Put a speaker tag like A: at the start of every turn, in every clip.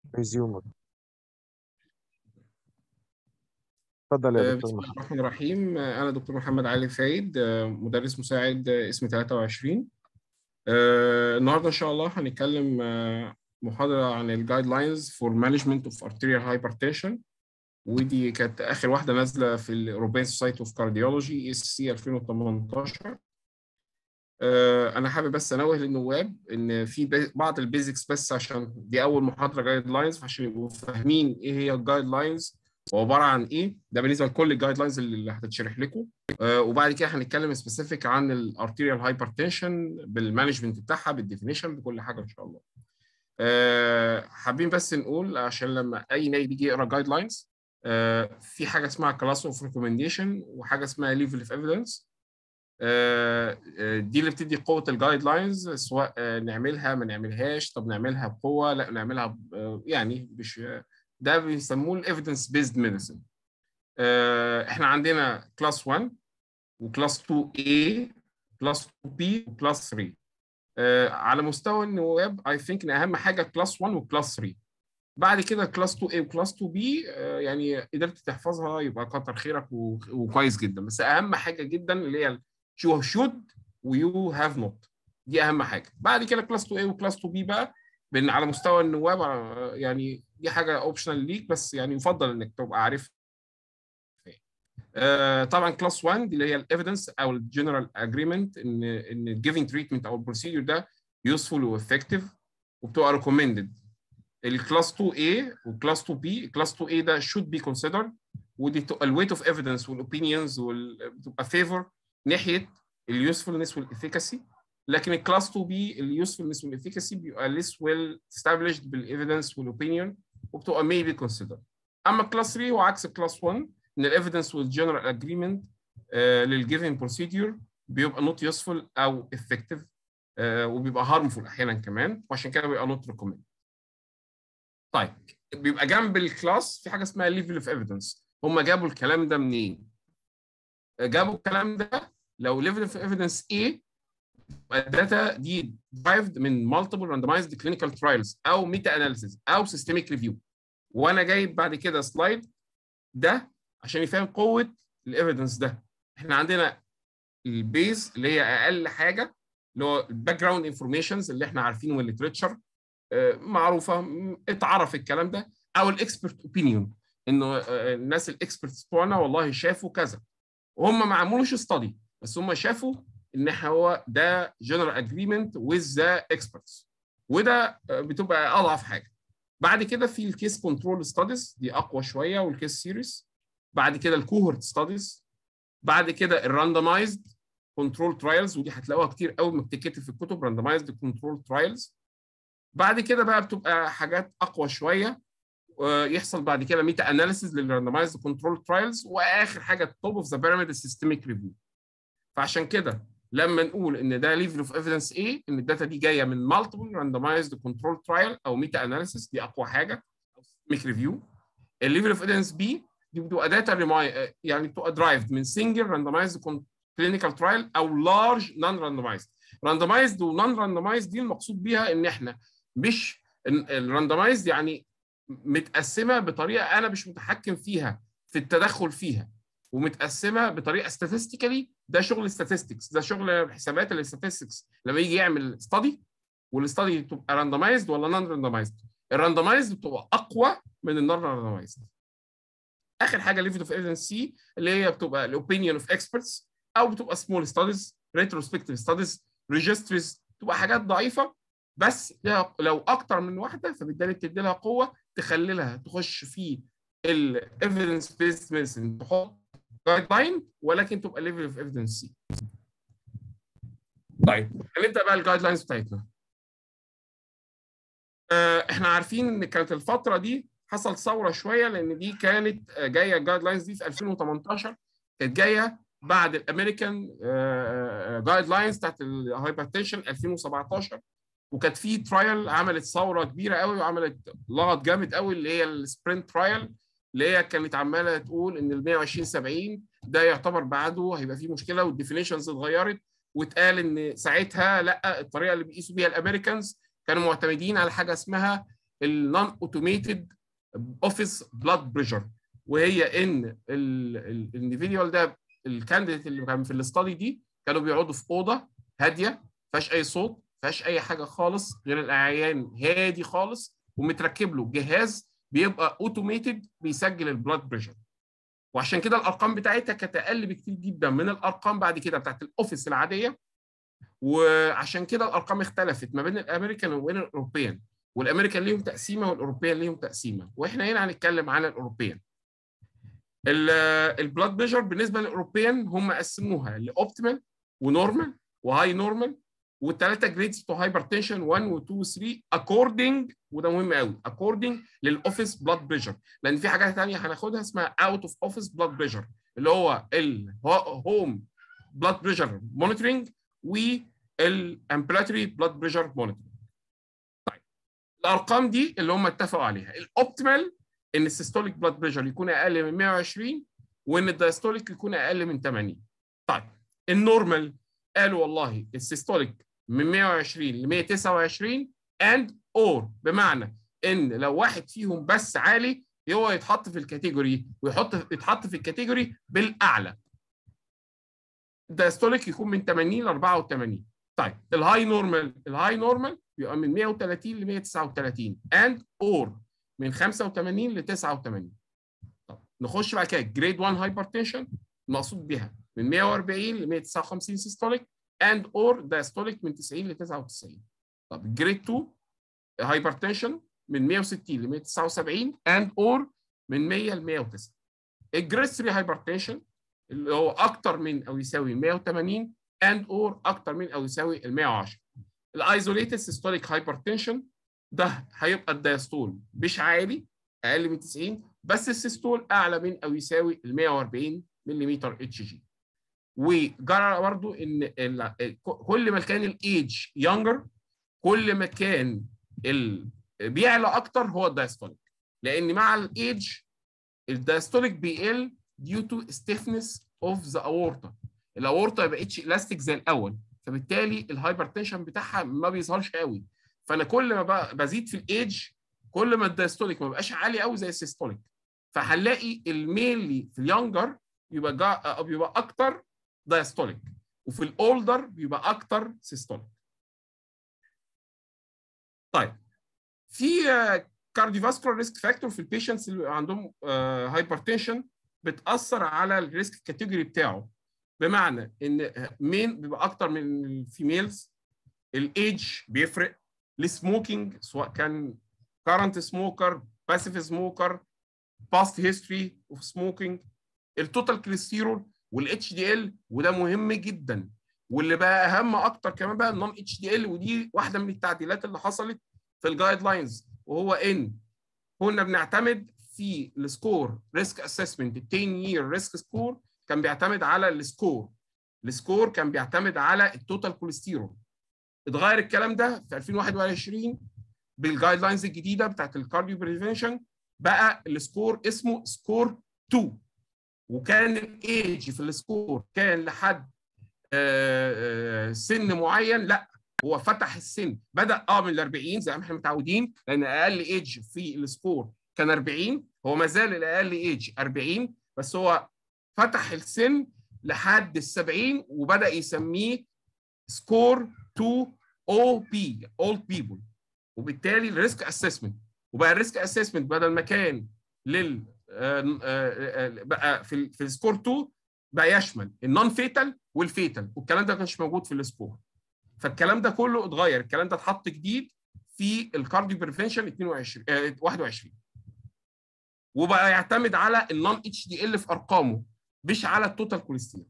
A: ريزيوم اتفضل يا
B: آه،
A: دكتور
B: بسم الله
A: محمد
B: الرحمن الرحيم آه، أنا دكتور محمد علي فايد آه، مدرس مساعد آه، اسم 23 آه، النهاردة إن شاء الله هنتكلم آه، محاضرة عن الجايد لاينز فور مانجمنت اوف arterial hypertension ودي كانت آخر واحدة نازلة في الأوروبيان سوسايتي اوف كارديولوجي اي سي 2018 آه، أنا حابب بس أنوه للنواب إن في ب- بعض البيزكس بس عشان دي أول محاضرة جايد لاينز فعشان يبقوا فاهمين إيه هي الجايد لاينز وعباره عن ايه ده بالنسبه لكل الجايد لاينز اللي هتتشرح لكم آه وبعد كده هنتكلم سبيسيفيك عن الارتيريال هايبرتنشن بالمانجمنت بتاعها بالديفينيشن بكل حاجه ان شاء الله آه حابين بس نقول عشان لما اي نايب يجي يقرا جايد لاينز آه في حاجه اسمها كلاس اوف ريكومنديشن وحاجه اسمها ليفل اوف ايفيدنس دي اللي بتدي قوه الجايد لاينز سواء آه نعملها ما نعملهاش طب نعملها بقوه لا نعملها ب- آه، يعني مش ده بيسموه الايفيدنس بيزد ميديسن احنا عندنا كلاس 1 وكلاس 2A كلاس 2B وكلاس 3 آه، على مستوى النواب اي ثينك ان اهم حاجه كلاس 1 وكلاس 3 بعد كده كلاس 2A وكلاس 2B آه، يعني قدرت تحفظها يبقى كتر خيرك و- وكويس جدا بس اهم حاجه جدا اللي هي يو شود ويو هاف نوت دي اهم حاجه بعد كده كلاس 2A وكلاس 2B بقى بان على مستوى النواب آه، يعني دي حاجه اوبشنال ليك بس يعني يفضل انك تبقى عارف آه، طبعا كلاس 1 دي اللي هي الايفيدنس او الجنرال اجريمنت ان ان الجيفنج تريتمنت او البروسيدور ده يوسفول وافكتيف وبتبقى ريكومندد الكلاس 2A وكلاس 2B كلاس 2A ده should be considered ودي بتبقى الويت اوف ايفيدنس والاوبينيونز بتبقى فيفور ناحيه اليوسفولنس والافيكاسي لكن الكلاس 2B اليوسفولنس والافيكاسي بيبقى less well established بالايفيدنس والاوبينيون وبتبقى maybe considered اما كلاس 3 وعكس كلاس 1 ان الايفيدنس والجنرال اجريمنت للجيفن بروسيدور بيبقى نوت يوسفول او افكتيف وبيبقى هارمفول احيانا كمان وعشان كده بيبقى نوت ريكومند طيب بيبقى جنب الكلاس في حاجه اسمها ليفل اوف ايفيدنس هم جابوا الكلام ده منين؟ آه، جابوا الكلام ده لو ليفل اوف ايفيدنس A الداتا دي derived من multiple randomized clinical trials او ميتا اناليسيز او سيستميك ريفيو وانا جايب بعد كده سلايد ده عشان يفهم قوه الايفيدنس ده احنا عندنا البيز اللي هي اقل حاجه اللي هو الباك جراوند انفورميشنز اللي احنا عارفينه من الليترشر معروفه م- اتعرف الكلام ده او الاكسبرت اوبينيون انه آه، الناس الاكسبرتس بتوعنا والله شافوا كذا وهم ما عملوش ستادي بس هم شافوا ان هو ده جنرال اجريمنت ويز ذا اكسبرتس وده آه، بتبقى اضعف حاجه بعد كده في الكيس كنترول ستاديز دي اقوى شويه والكيس سيريس بعد كده الكوهورت ستاديز بعد كده الراندمايزد كنترول ترايلز ودي هتلاقوها كتير قوي ما بتتكتب في الكتب راندمايزد كنترول ترايلز بعد كده بقى بتبقى حاجات اقوى شويه ويحصل بعد كده ميتا اناليسيز للراندمايزد كنترول ترايلز واخر حاجه التوب اوف ذا بيراميد السيستميك ريفيو فعشان كده لما نقول ان ده ليفل اوف ايفيدنس ايه ان الداتا دي جايه من مالتيبل راندمايزد كنترول ترايل او ميتا اناليسيس دي اقوى حاجه او سيستميك ريفيو الليفل اوف ايفيدنس بي دي بتبقى داتا ريماي يعني بتبقى درايفد من سنجل راندمايزد كلينيكال ترايل او لارج نون راندمايزد راندمايزد ونون راندمايزد دي المقصود بيها ان احنا مش الراندمايزد يعني متقسمه بطريقه انا مش متحكم فيها في التدخل فيها ومتقسمه بطريقه statistically ده شغل statistics ده شغل حسابات الاستاتستكس لما يجي يعمل ستادي والاستادي تبقى راندمايزد ولا نون راندمايزد الراندمايزد بتبقى اقوى من النون راندمايزد اخر حاجه ليفل اوف ايفيدنس سي اللي هي بتبقى الاوبينيون اوف اكسبرتس او بتبقى سمول ستاديز ريتروسبكتيف ستاديز ريجستريز تبقى حاجات ضعيفه بس لها- لو اكتر من واحده فبالتالي بتدي لها قوه تخلي تخش في الايفيدنس بيست ميديسن تحط جايد لاين ولكن تبقى ليفل اوف ايفيدنس سي طيب هنبدا بقى الجايد لاينز بتاعتنا آه، احنا عارفين ان كانت الفتره دي حصل ثوره شويه لان دي كانت آه، جايه الجايد لاينز دي في 2018 كانت جايه بعد الامريكان جايد لاينز بتاعت الهايبرتنشن 2017 وكانت في ترايل عملت ثوره كبيره قوي وعملت لغط جامد قوي اللي هي السبرنت ترايل اللي هي كانت عماله تقول ان ال 120 70 ده يعتبر بعده هيبقى فيه مشكله والديفينيشنز اتغيرت واتقال ان ساعتها لا الطريقه اللي بيقيسوا بيها الامريكانز كانوا معتمدين على حاجه اسمها النون اوتوميتد اوفيس بلاد بريشر وهي ان الانديفيديوال ده الكانديديت اللي كان في الاستادي دي كانوا بيقعدوا في اوضه هاديه ما فيهاش اي صوت ما فيهاش اي حاجه خالص غير العيان هادي خالص ومتركب له جهاز بيبقى اوتوميتد بيسجل البلاد بريشر وعشان كده الارقام بتاعتها كانت اقل بكتير جدا من الارقام بعد كده بتاعت الاوفيس العاديه وعشان كده الارقام اختلفت ما بين الامريكان وبين الاوروبيان والامريكان ليهم تقسيمه والاوروبيان ليهم تقسيمه واحنا هنا هنتكلم على الاوروبيان البلاد بريشر بالنسبه للاوروبيان هم قسموها لاوبتيمال ونورمال وهاي نورمال والثلاثه جريدز بتوع هايبرتنشن 1 و 2 و 3 اكوردنج وده مهم قوي اكوردنج للاوفيس بلاد بريشر لان في حاجات ثانيه هناخدها اسمها اوت اوف اوفيس بلاد بريشر اللي هو الهوم بلاد بريشر مونيتورنج والامبلاتوري بلاد بريشر مونيتورنج طيب الارقام دي اللي هم اتفقوا عليها الاوبتيمال ان السيستوليك بلاد بريشر يكون اقل من 120 وان الدايستوليك يكون اقل من 80 طيب النورمال قالوا والله السيستوليك من 120 ل 129 اند اور بمعنى ان لو واحد فيهم بس عالي هو يتحط في الكاتيجوري ويحط يتحط في الكاتيجوري بالاعلى الدايستوليك يكون من 80 ل 84 طيب الهاي نورمال الهاي نورمال بيبقى من 130 ل 139 اند اور من 85 ل 89 طب نخش بعد كده جريد 1 هايبرتنشن المقصود بها من 140 ل 159 سيستوليك اند اور دايستوليك من 90 ل 99 طب جريد 2 هايبرتنشن من 160 ل 179 اند اور من 100 ل 109 الجريد 3 هايبرتنشن اللي هو اكتر من او يساوي 180 اند اور اكتر من او يساوي ال 110 الايزوليتد سيستوليك هايبرتنشن ده هيبقى الدايستول مش عالي اقل من 90 بس السيستول اعلى من او يساوي ال 140 ملم اتش جي وجرى برضو ان كل ما كان الايدج يونجر كل ما كان بيعلى اكتر هو الدايستوليك لان مع الايدج الدايستوليك بيقل due to stiffness of the aorta الاورطه ما بقتش الاستيك زي الاول فبالتالي الهايبرتنشن بتاعها ما بيظهرش قوي فانا كل ما بزيد في الايدج كل ما الدايستوليك ما بقاش عالي قوي زي السيستوليك فهنلاقي المينلي في اليونجر بيبقى جا بيبقى اكتر دايستوليك وفي الاولدر بيبقى اكتر سيستوليك طيب في كارديوفاسكولار ريسك فاكتور في البيشنتس اللي عندهم هايبرتنشن بتاثر على الريسك كاتيجوري بتاعه بمعنى ان مين بيبقى اكتر من الفيميلز الايدج بيفرق السموكينج سواء كان كارنت سموكر باسيف سموكر باست هيستوري اوف سموكينج التوتال كوليسترول والاتش دي ال وده مهم جدا واللي بقى اهم اكتر كمان بقى النون اتش دي ال ودي واحده من التعديلات اللي حصلت في الجايد لاينز وهو ان كنا بنعتمد في السكور ريسك اسسمنت 10 يير ريسك سكور كان بيعتمد على السكور السكور كان بيعتمد على التوتال كوليسترول اتغير الكلام ده في 2021 بالجايد لاينز الجديده بتاعت الكارديو بريفنشن بقى السكور اسمه سكور 2 وكان الايج في السكور كان لحد آآ آآ سن معين لا هو فتح السن بدا اه من ال 40 زي ما احنا متعودين لان اقل ايج في السكور كان 40 هو ما زال الاقل ايج 40 بس هو فتح السن لحد ال 70 وبدا يسميه سكور 2 او بي اولد بيبل وبالتالي الريسك اسسمنت وبقى الريسك اسسمنت بدل ما كان لل بقى في في السكور 2 بقى يشمل النون فيتال والفيتال والكلام ده ما كانش موجود في السكور فالكلام ده كله اتغير الكلام ده اتحط جديد في الكارديو بريفنشن 22 آه 21 وبقى يعتمد على النون اتش دي ال في ارقامه مش على التوتال كوليسترول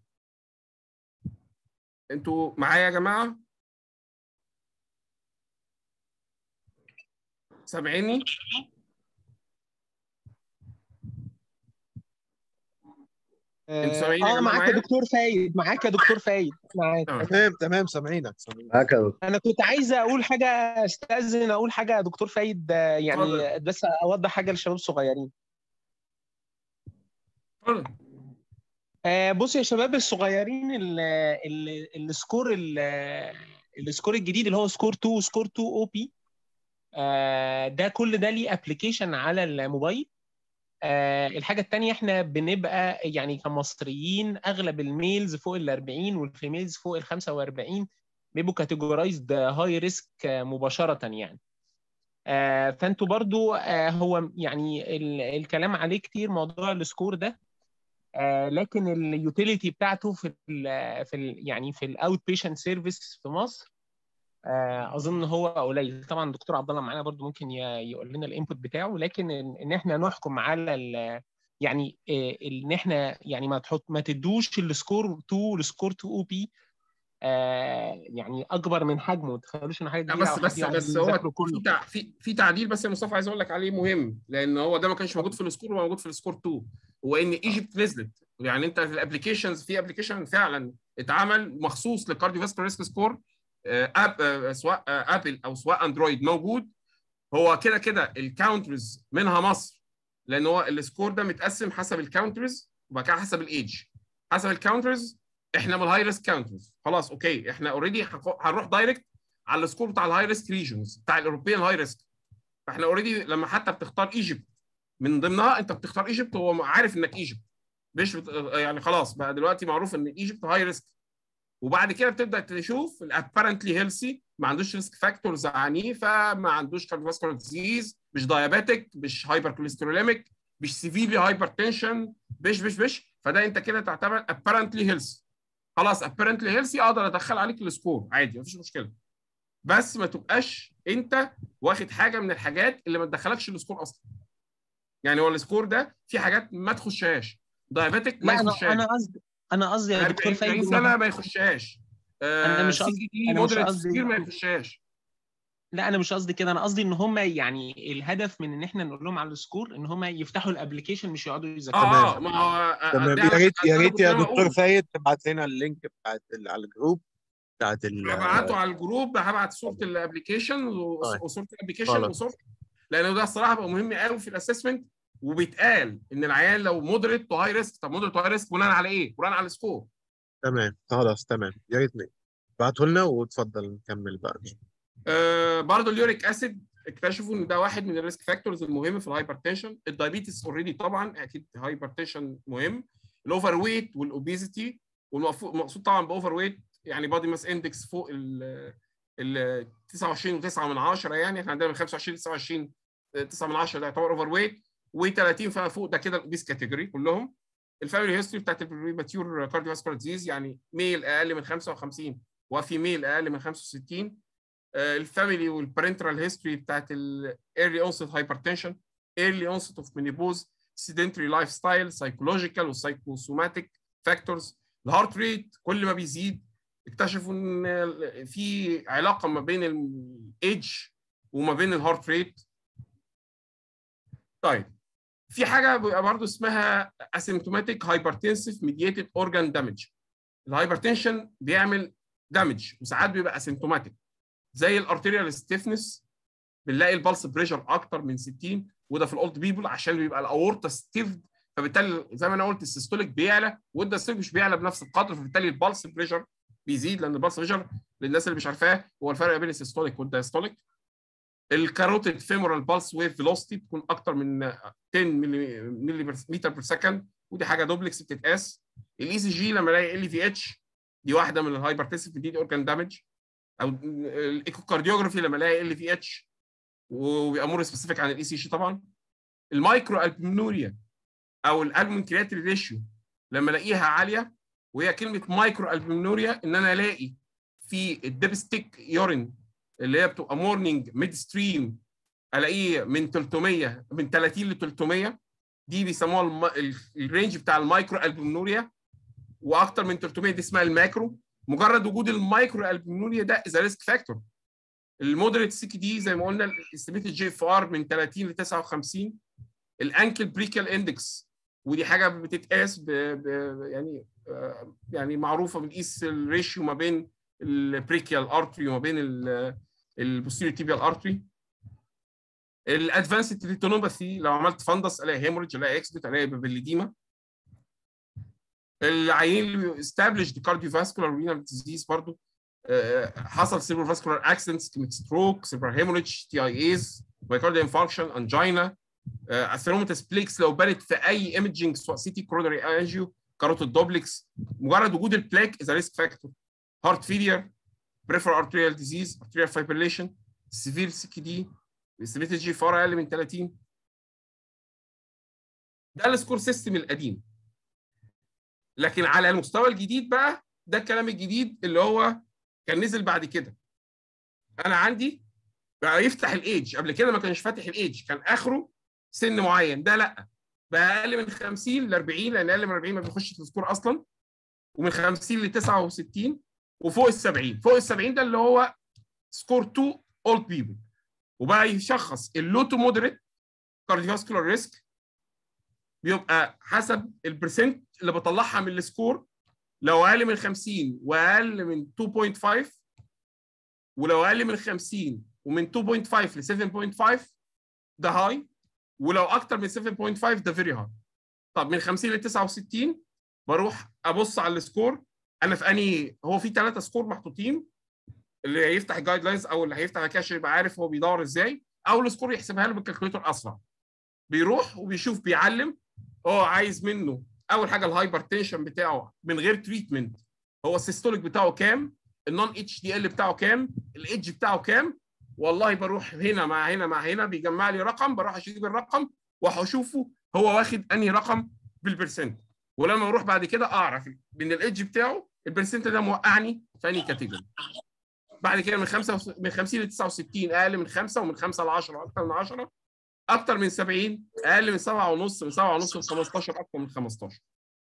B: انتوا معايا يا جماعه سامعيني
C: اه معاك يا دكتور فايد معاك يا دكتور فايد معاك
A: تمام تمام سامعينك سامعينك
D: معاك يا دكتور
C: انا كنت عايز اقول حاجه استاذن اقول حاجه يا دكتور فايد يعني بس اوضح حاجه للشباب الصغيرين
B: اتفضل
C: آه بص يا شباب الصغيرين ال ال السكور ال السكور الجديد اللي هو سكور 2 سكور 2 او بي آه، ده كل ده ليه ابلكيشن على الموبايل آه، الحاجه الثانيه احنا بنبقى يعني كمصريين اغلب الميلز فوق ال 40 والفيميلز فوق ال 45 بيبقوا كاتيجورايزد هاي ريسك مباشره يعني آه، فانتوا برضو آه، هو يعني ال- الكلام عليه كتير موضوع السكور ده آه، لكن اليوتيليتي بتاعته في ال في ال يعني في الاوت بيشنت سيرفيس في مصر آه، اظن هو قليل طبعا الدكتور عبد الله معانا برضو ممكن ي- يقول لنا الانبوت بتاعه لكن ان إن احنا نحكم على ال- يعني آه، ان احنا يعني ما تحط ما تدوش السكور 2 السكور 2 او بي يعني اكبر من حجمه ما تخيلوش ان حاجه
B: لا
C: كبيره
B: بس
C: او
B: بس
C: حد يقعد
B: بس هو
C: يذاكره كله
B: في تع- في في تعديل بس يا مصطفى عايز اقول لك عليه مهم لان هو ده ما كانش موجود في السكور ولا موجود في السكور 2 هو ان ايجيبت نزلت يعني انت في الابلكيشنز في ابلكيشن فعلا اتعمل مخصوص للكارديو فاسكولار ريسك سكور اب آه، سواء آه، ابل او سواء اندرويد موجود هو كده كده الكاونترز منها مصر لان هو السكور ده متقسم حسب الكاونترز وبعد كده حسب الايدج حسب الكاونترز احنا من الهاي ريسك كاونترز خلاص اوكي احنا اوريدي هنروح دايركت على السكور بتاع الهاي ريسك ريجنز بتاع الاوروبيان هاي ريسك فاحنا اوريدي لما حتى بتختار ايجيبت من ضمنها انت بتختار ايجيبت هو عارف انك ايجيبت مش بت... يعني خلاص بقى دلوقتي معروف ان ايجيبت هاي ريسك وبعد كده بتبدا تشوف الابارنتلي هيلثي ما عندوش ريسك فاكتورز عنيفه ما عندوش كارديوفاسكولار ديزيز مش دايابيتك مش هايبر كوليستروليميك مش سيفيرلي هايبر تنشن مش مش مش فده انت كده تعتبر apparently هيلثي خلاص apparently هيلثي اقدر ادخل عليك السكور عادي مفيش مشكله بس ما تبقاش انت واخد حاجه من الحاجات اللي ما تدخلكش السكور اصلا يعني هو السكور ده في حاجات ما تخشهاش دايابيتك ما
C: لا انا
B: يخشهاش
C: انا قصدي انا قصدي يا دكتور
B: 40
C: فايد إن
B: سنه ما يخشهاش
C: أنا مش
B: سي
C: قصدي-
B: دي
C: أنا مش
B: مودريت
C: قصدي-
B: كتير ما يخشهاش
C: لا انا مش قصدي كده انا قصدي ان هم يعني الهدف من ان احنا نقول لهم على السكور ان هم يفتحوا الابلكيشن مش يقعدوا يذاكروا
B: اه اه ما هو آه،
A: تمام
B: ده
A: يا ريت
B: ده
A: يا
B: اللي
A: ريت
B: كنت
A: يا
B: أنا
A: دكتور
B: بقوله.
A: فايد تبعت لنا اللينك بتاعت ال- على الجروب بتاعت ال
B: هبعته على الجروب هبعت صوره الابلكيشن
A: طيب.
B: وصوره الابلكيشن
A: خلاص.
B: وصوره لانه ده الصراحه بقى مهم قوي في الاسسمنت وبيتقال ان العيان لو مودريت تو هاي ريسك طب مودريت تو هاي ريسك بناء على ايه؟ بناء على السكور
A: تمام خلاص تمام يا ريت ابعته لنا وتفضل نكمل بقى
B: آه برضه اليوريك اسيد اكتشفوا ان ده واحد من الريسك فاكتورز المهم في الهايبرتنشن الدايابيتس اوريدي طبعا اكيد هايبرتنشن مهم الاوفر ويت والاوبيزيتي والمقصود طبعا باوفر ويت يعني بادي ماس اندكس فوق ال ال 29 و9 من 10 يعني احنا عندنا من 25 ل 29 9 من 10 ده يعتبر اوفر ويت و30 فما فوق ده كده الاوبيس كاتيجوري كلهم الفاميلي هيستوري بتاعت البريماتيور كارديوفاسكولار ديزيز يعني ميل اقل من 55 وفيميل اقل من 65 الفاميلي والبارنترال هيستوري بتاعت الايرلي اونست هايبرتنشن ايرلي اونست اوف مينيبوز سيدنتري لايف ستايل سايكولوجيكال والسايكوسوماتيك فاكتورز الهارت ريت كل ما بيزيد اكتشفوا ان في علاقه ما بين الايدج وما بين الهارت ريت طيب في حاجه بيبقى برضه اسمها اسيمتوماتيك هايبرتنسيف ميدييتد اورجان دامج الهايبرتنشن بيعمل دامج وساعات بيبقى اسيمتوماتيك زي الارتيريال ستيفنس بنلاقي البلس بريشر اكتر من 60 وده في الاولد بيبل عشان بيبقى الاورتا ستيفد فبالتالي زي ما انا قلت السيستوليك بيعلى والدايستوليك مش بيعلى بنفس القدر فبالتالي البلس بريشر بيزيد لان البلس بريشر للناس اللي مش عارفاه هو الفرق بين السيستوليك والدايستوليك الكاروتيد فيمورال بالس ويف فيلوسيتي بتكون اكتر من 10 ملي متر بير سكند ودي حاجه دوبلكس بتتقاس الاي سي جي لما الاقي ال في اتش دي واحده من الهايبرتنسيف دي اورجان دامج او الايكوكارديوجرافي لما الاقي ال في اتش وبيبقى مور سبيسيفيك عن الاي سي جي طبعا المايكرو البومنوريا او الالبومين كرياتين ريشيو لما الاقيها عاليه وهي كلمه مايكرو البومنوريا ان انا الاقي في الدبستيك يورين اللي هي بتبقى مورنينج ميد ستريم الاقيه من 300 من 30 ل 300 دي بيسموها الم... الرينج بتاع المايكرو البومنوريا واكتر من 300 دي اسمها الماكرو مجرد وجود المايكرو البومنوريا ده از ريسك فاكتور المودريت سي كي دي زي ما قلنا الاستيميتد جي اف ار من 30 ل 59 الانكل بريكال اندكس ودي حاجه بتتقاس ب... ب... يعني يعني معروفه بنقيس الريشيو ما بين البريكيال ارتري وما بين البوستيريور تيبيال ارتري الادفانسد ريتينوباثي لو عملت فندس الاقي هيموريدج الاقي اكسدت الاقي بابيليديما العيين اللي استابليشد كارديوفاسكولار رينال ديزيز برضو حصل سيربرو فاسكولار اكسنت سكيميك ستروك سيربرو هيموريدج تي اي ايز مايكارديال انفاركشن انجينا اثيرومتس بليكس لو بانت في اي ايمجنج سواء سيتي كورونري انجيو كاروتيد دوبلكس مجرد وجود البلاك از ريسك فاكتور هارت فيلير بريفر ارتريال ديزيز ارتريال فايبريليشن سيفير سي كي دي استيميتد جي فار اقل من 30 ده السكور سيستم القديم لكن على المستوى الجديد بقى ده الكلام الجديد اللي هو كان نزل بعد كده انا عندي بقى يفتح الايدج قبل كده ما كانش فاتح الايدج كان اخره سن معين ده لا بقى اقل من 50 ل 40 لان اقل من 40 ما بيخش في السكور اصلا ومن 50 ل 69 وفوق ال 70 فوق ال 70 ده اللي هو سكور 2 اولد بيبل وبقى يشخص اللو تو مودريت كارديوفاسكولار ريسك بيبقى حسب البرسنت اللي بطلعها من السكور لو اقل من 50 واقل من 2.5 ولو اقل من 50 ومن 2.5 ل 7.5 ده هاي ولو اكتر من 7.5 ده فيري هاي طب من 50 ل 69 بروح ابص على السكور انا في انهي هو في ثلاثه سكور محطوطين اللي هيفتح الجايد لاينز او اللي هيفتح الكاش يبقى عارف هو بيدور ازاي او السكور يحسبها له بالكالكوليتر اسرع بيروح وبيشوف بيعلم هو عايز منه اول حاجه الهايبر تنشن بتاعه من غير تريتمنت هو السيستوليك بتاعه كام النون اتش دي ال بتاعه كام الايدج بتاعه كام والله بروح هنا مع هنا مع هنا بيجمع لي رقم بروح اشيل الرقم واشوفه هو واخد انهي رقم بالبرسنت ولما اروح بعد كده اعرف من الايدج بتاعه البرسنت ده موقعني في انهي كاتيجوري بعد كده من 5 من 50 ل 69 اقل من 5 ومن 5 ل 10 اكتر من 10 اكتر من 70 اقل من 7 ونص من 7 ونص ل 15 اكتر من 15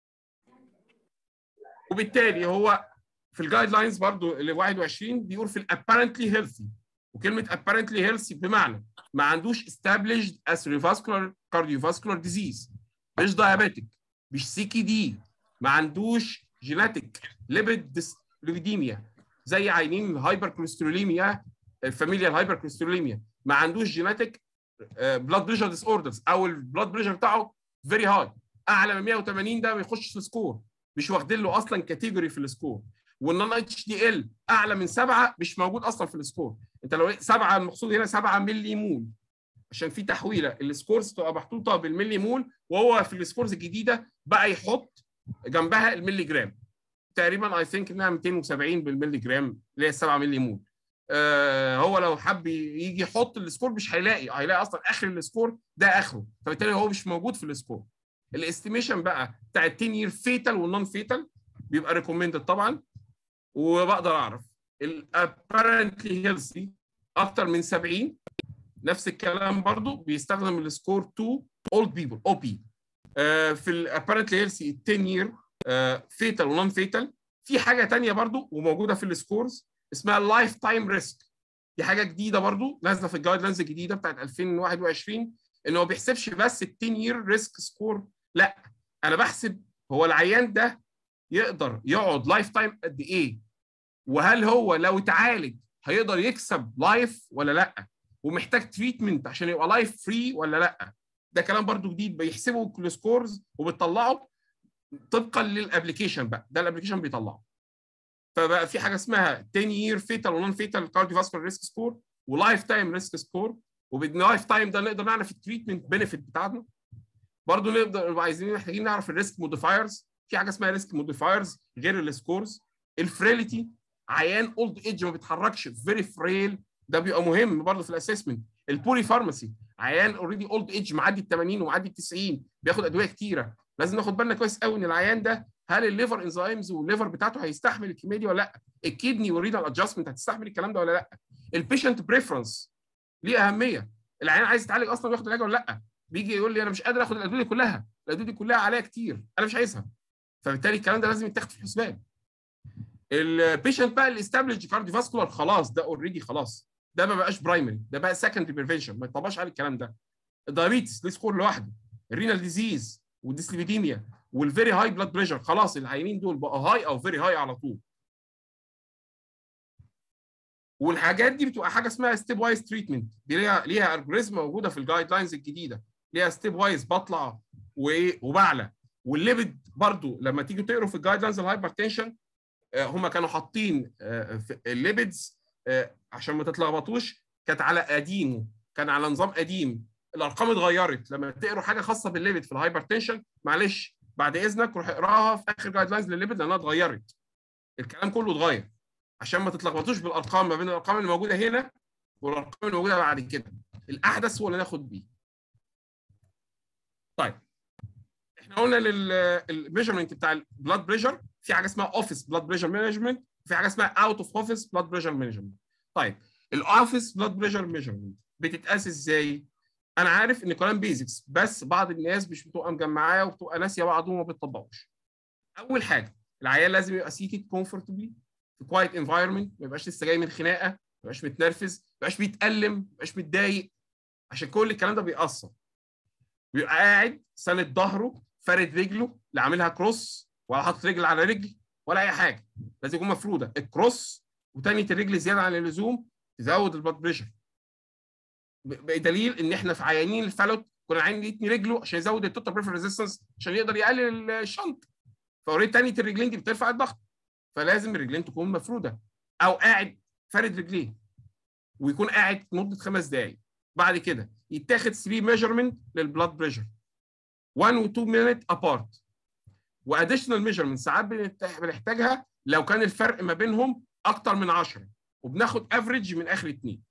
B: وبالتالي هو في الجايد لاينز برضو ال 21 بيقول في الابارنتلي هيلثي وكلمه apparently healthy بمعنى ما عندوش established cerebrovascular cardiovascular disease مش diabetic مش سي كي دي ما عندوش جيناتيك ليبيد ليبيديميا زي عينين الهايبر كوليستروليميا الفاميليا الهايبر كوليستروليميا ما عندوش جيناتيك بلاد بريشر ديس اوردرز او البلاد بريشر بتاعه فيري هاي اعلى من 180 ده ما يخش في السكور مش واخدين له اصلا كاتيجوري في السكور والنون اتش دي ال اعلى من سبعه مش موجود اصلا في السكور انت لو سبعه المقصود هنا 7 ملي مول عشان في تحويله السكورز تبقى محطوطه بالملي مول وهو في السكورز الجديده بقى يحط جنبها الملي جرام تقريبا اي ثينك انها 270 بالملي جرام اللي هي 7 ملي مول آه هو لو حب يجي يحط السكور مش هيلاقي هيلاقي اصلا اخر السكور ده اخره فبالتالي هو مش موجود في السكور الاستيميشن بقى بتاع ال 10 يير فيتال والنون فيتال بيبقى ريكومندد طبعا وبقدر اعرف الابارنتلي هيلثي اكتر من 70 نفس الكلام برضو بيستخدم السكور 2 اولد بيبل او بي في الابارنتلي هيلثي 10 يير فيتال ونون فيتال في حاجه ثانيه برضو وموجوده في السكورز اسمها اللايف تايم ريسك دي حاجه جديده برضو نازله في الجايد لاينز الجديده بتاعت 2021 ان هو ما بيحسبش بس ال 10 يير ريسك سكور لا انا بحسب هو العيان ده يقدر يقعد لايف تايم قد ايه وهل هو لو اتعالج هيقدر يكسب لايف ولا لا ومحتاج تريتمنت عشان يبقى لايف فري ولا لا ده كلام برضو جديد بيحسبوا السكورز وبتطلعه طبقا للابلكيشن بقى ده الابلكيشن بيطلعه فبقى في حاجه اسمها 10 يير فيتال ونون فيتال كارديوفاسكولار ريسك سكور ولايف تايم ريسك سكور وباللايف تايم ده نقدر نعرف التريتمنت بنفيت بتاعنا برضه نقدر نبقى عايزين محتاجين نعرف الريسك موديفايرز في حاجه اسمها ريسك موديفايرز غير السكورز الفريليتي عيان اولد ايدج ما بيتحركش فيري فريل ده بيبقى مهم برضه في الاسسمنت البولي فارماسي عيان اوريدي اولد ايدج معدي ال 80 ومعدي ال 90 بياخد ادويه كتيره لازم ناخد بالنا كويس قوي ان العيان ده هل الليفر انزيمز والليفر بتاعته هيستحمل الكميه دي ولا لا الكدني والرينال ادجستمنت هتستحمل الكلام ده ولا لا البيشنت بريفرنس ليه اهميه العيان عايز يتعالج اصلا وياخد العلاج ولا لا بيجي يقول لي انا مش قادر اخد الادويه دي كلها الادويه دي كلها عليها كتير انا مش عايزها فبالتالي الكلام ده لازم يتاخد في الحسبان البيشنت بقى الاستابليش كارديوفاسكولار خلاص ده اوريدي خلاص ده ما بقاش برايمري ده بقى سكندري بريفنشن ما يطبقش عليه الكلام ده الدايابيتس ليه سكور لوحده الرينال ديزيز والديسليبيديميا والفيري هاي بلاد بريشر خلاص العيانين دول بقوا هاي او فيري هاي على طول والحاجات دي بتبقى حاجه اسمها ستيب وايز تريتمنت دي ليها ليها الجوريزم موجوده في الجايد لاينز الجديده ليها ستيب وايز بطلع وايه وبعلى والليبيد برضو لما تيجي تقروا في الجايد لاينز الهايبر تنشن هم كانوا حاطين الليبيدز عشان ما تتلخبطوش كانت على قديمه كان على نظام قديم الارقام اتغيرت لما تقروا حاجه خاصه بالليبيد في الهايبر تنشن معلش بعد اذنك روح اقراها في اخر جايد لاينز للليبيد لانها اتغيرت الكلام كله اتغير عشان ما تتلخبطوش بالارقام ما بين الارقام اللي موجوده هنا والارقام اللي موجوده بعد كده الاحدث هو اللي ناخد بيه طيب احنا قلنا للميجرمنت بتاع البلاد بريشر في حاجه اسمها اوفيس بلاد بريشر مانجمنت وفي حاجه اسمها اوت اوف اوفيس بلاد بريشر مانجمنت طيب الاوفيس بلاد بريشر ميجرمنت بتتقاس ازاي انا عارف ان كلام بيزكس بس بعض الناس مش بتبقى مجمعاه وبتبقى ناسيه بعض وما بتطبقوش اول حاجه العيان لازم يبقى سيتد كومفورتبلي في كوايت انفايرمنت ما يبقاش لسه جاي من خناقه ما يبقاش متنرفز ما يبقاش بيتالم ما يبقاش متضايق عشان كل الكلام ده بيأثر بيبقى قاعد ساند ظهره فارد رجله لا عاملها كروس ولا حاطط رجل على رجل ولا اي حاجه لازم يكون مفروده الكروس وتانية الرجل زياده عن اللزوم تزود البلاد بريشر بدليل ان احنا في عيانين الفالوت كنا عايزين يتني رجله عشان يزود التوتال بريفر ريزيستنس عشان يقدر يقلل الشنط فاوريدي تانية الرجلين دي بترفع الضغط فلازم الرجلين تكون مفروده او قاعد فارد رجليه ويكون قاعد مده خمس دقائق بعد كده يتاخد 3 ميجرمنت للبلاد بريشر 1 و 2 مينت ابارت واديشنال ميجرمنت ساعات بنحتاجها لو كان الفرق ما بينهم اكتر من 10 وبناخد افريج من اخر اثنين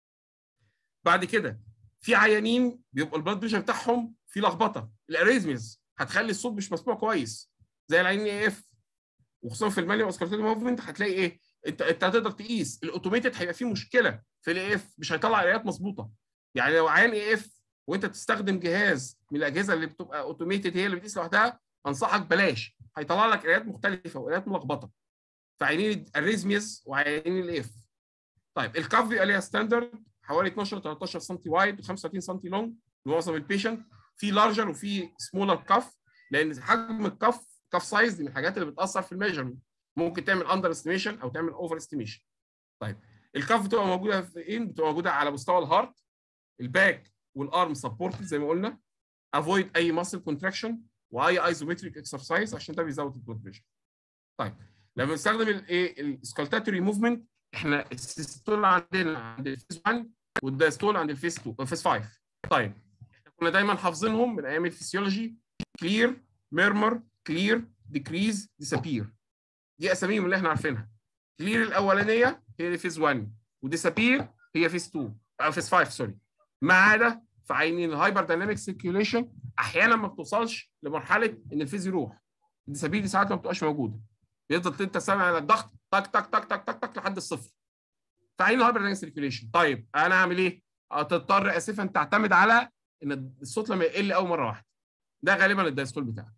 B: بعد كده في عيانين بيبقى البلاد بريشر بتاعهم في لخبطه الاريزميز هتخلي الصوت مش مسموع كويس زي العيانين اي اف وخصوصا في المانيا اوسكارتيك موفمنت هتلاقي ايه انت انت هتقدر تقيس الاوتوميتد هيبقى فيه مشكله في الاي اف مش هيطلع قرايات مظبوطه يعني لو عيان اي اف وانت بتستخدم جهاز من الاجهزه اللي بتبقى اوتوميتد هي اللي بتقيس لوحدها انصحك بلاش هيطلع لك قرايات مختلفه وقرايات ملخبطه فعيانين الاريزميز وعيانين الاف طيب الكاف بيبقى ليها ستاندرد حوالي 12 13 سم وايد و35 سم لونج لمعظم البيشنت في لارجر وفي سمولر كاف لان حجم الكف كاف سايز دي من الحاجات اللي بتاثر في الميجرمنت ممكن تعمل اندر استيميشن او تعمل اوفر استيميشن طيب الكف بتبقى موجوده فين بتبقى موجوده على مستوى الهارت الباك والارم سبورتد زي ما قلنا افويد اي ماسل كونتراكشن واي ايزومتريك اكسرسايز عشان ده بيزود البلاد بريشر طيب لما بنستخدم الايه السكالتاتوري موفمنت احنا السيستول عندنا عند الفيس 1 والدايستول عند الفيس 2 الفيس 5 طيب احنا كنا دايما حافظينهم من ايام الفسيولوجي كلير ميرمر كلير ديكريز ديسابير دي اساميهم اللي احنا عارفينها كلير الاولانيه هي فيز 1 وديسابير هي فيز 2 او فيز 5 سوري ما عدا في عينين الهايبر دايناميك سيركيوليشن احيانا ما بتوصلش لمرحله ان الفيز يروح الديسابير دي ساعات ما بتبقاش موجوده بيفضل انت سامع على الضغط تك تك تك تك تك تك لحد الصفر في عين الهايبر دايناميك سيركيوليشن طيب انا اعمل ايه؟ هتضطر اسفا تعتمد على ان الصوت لما يقل اول مره واحده ده غالبا الدايستول بتاعك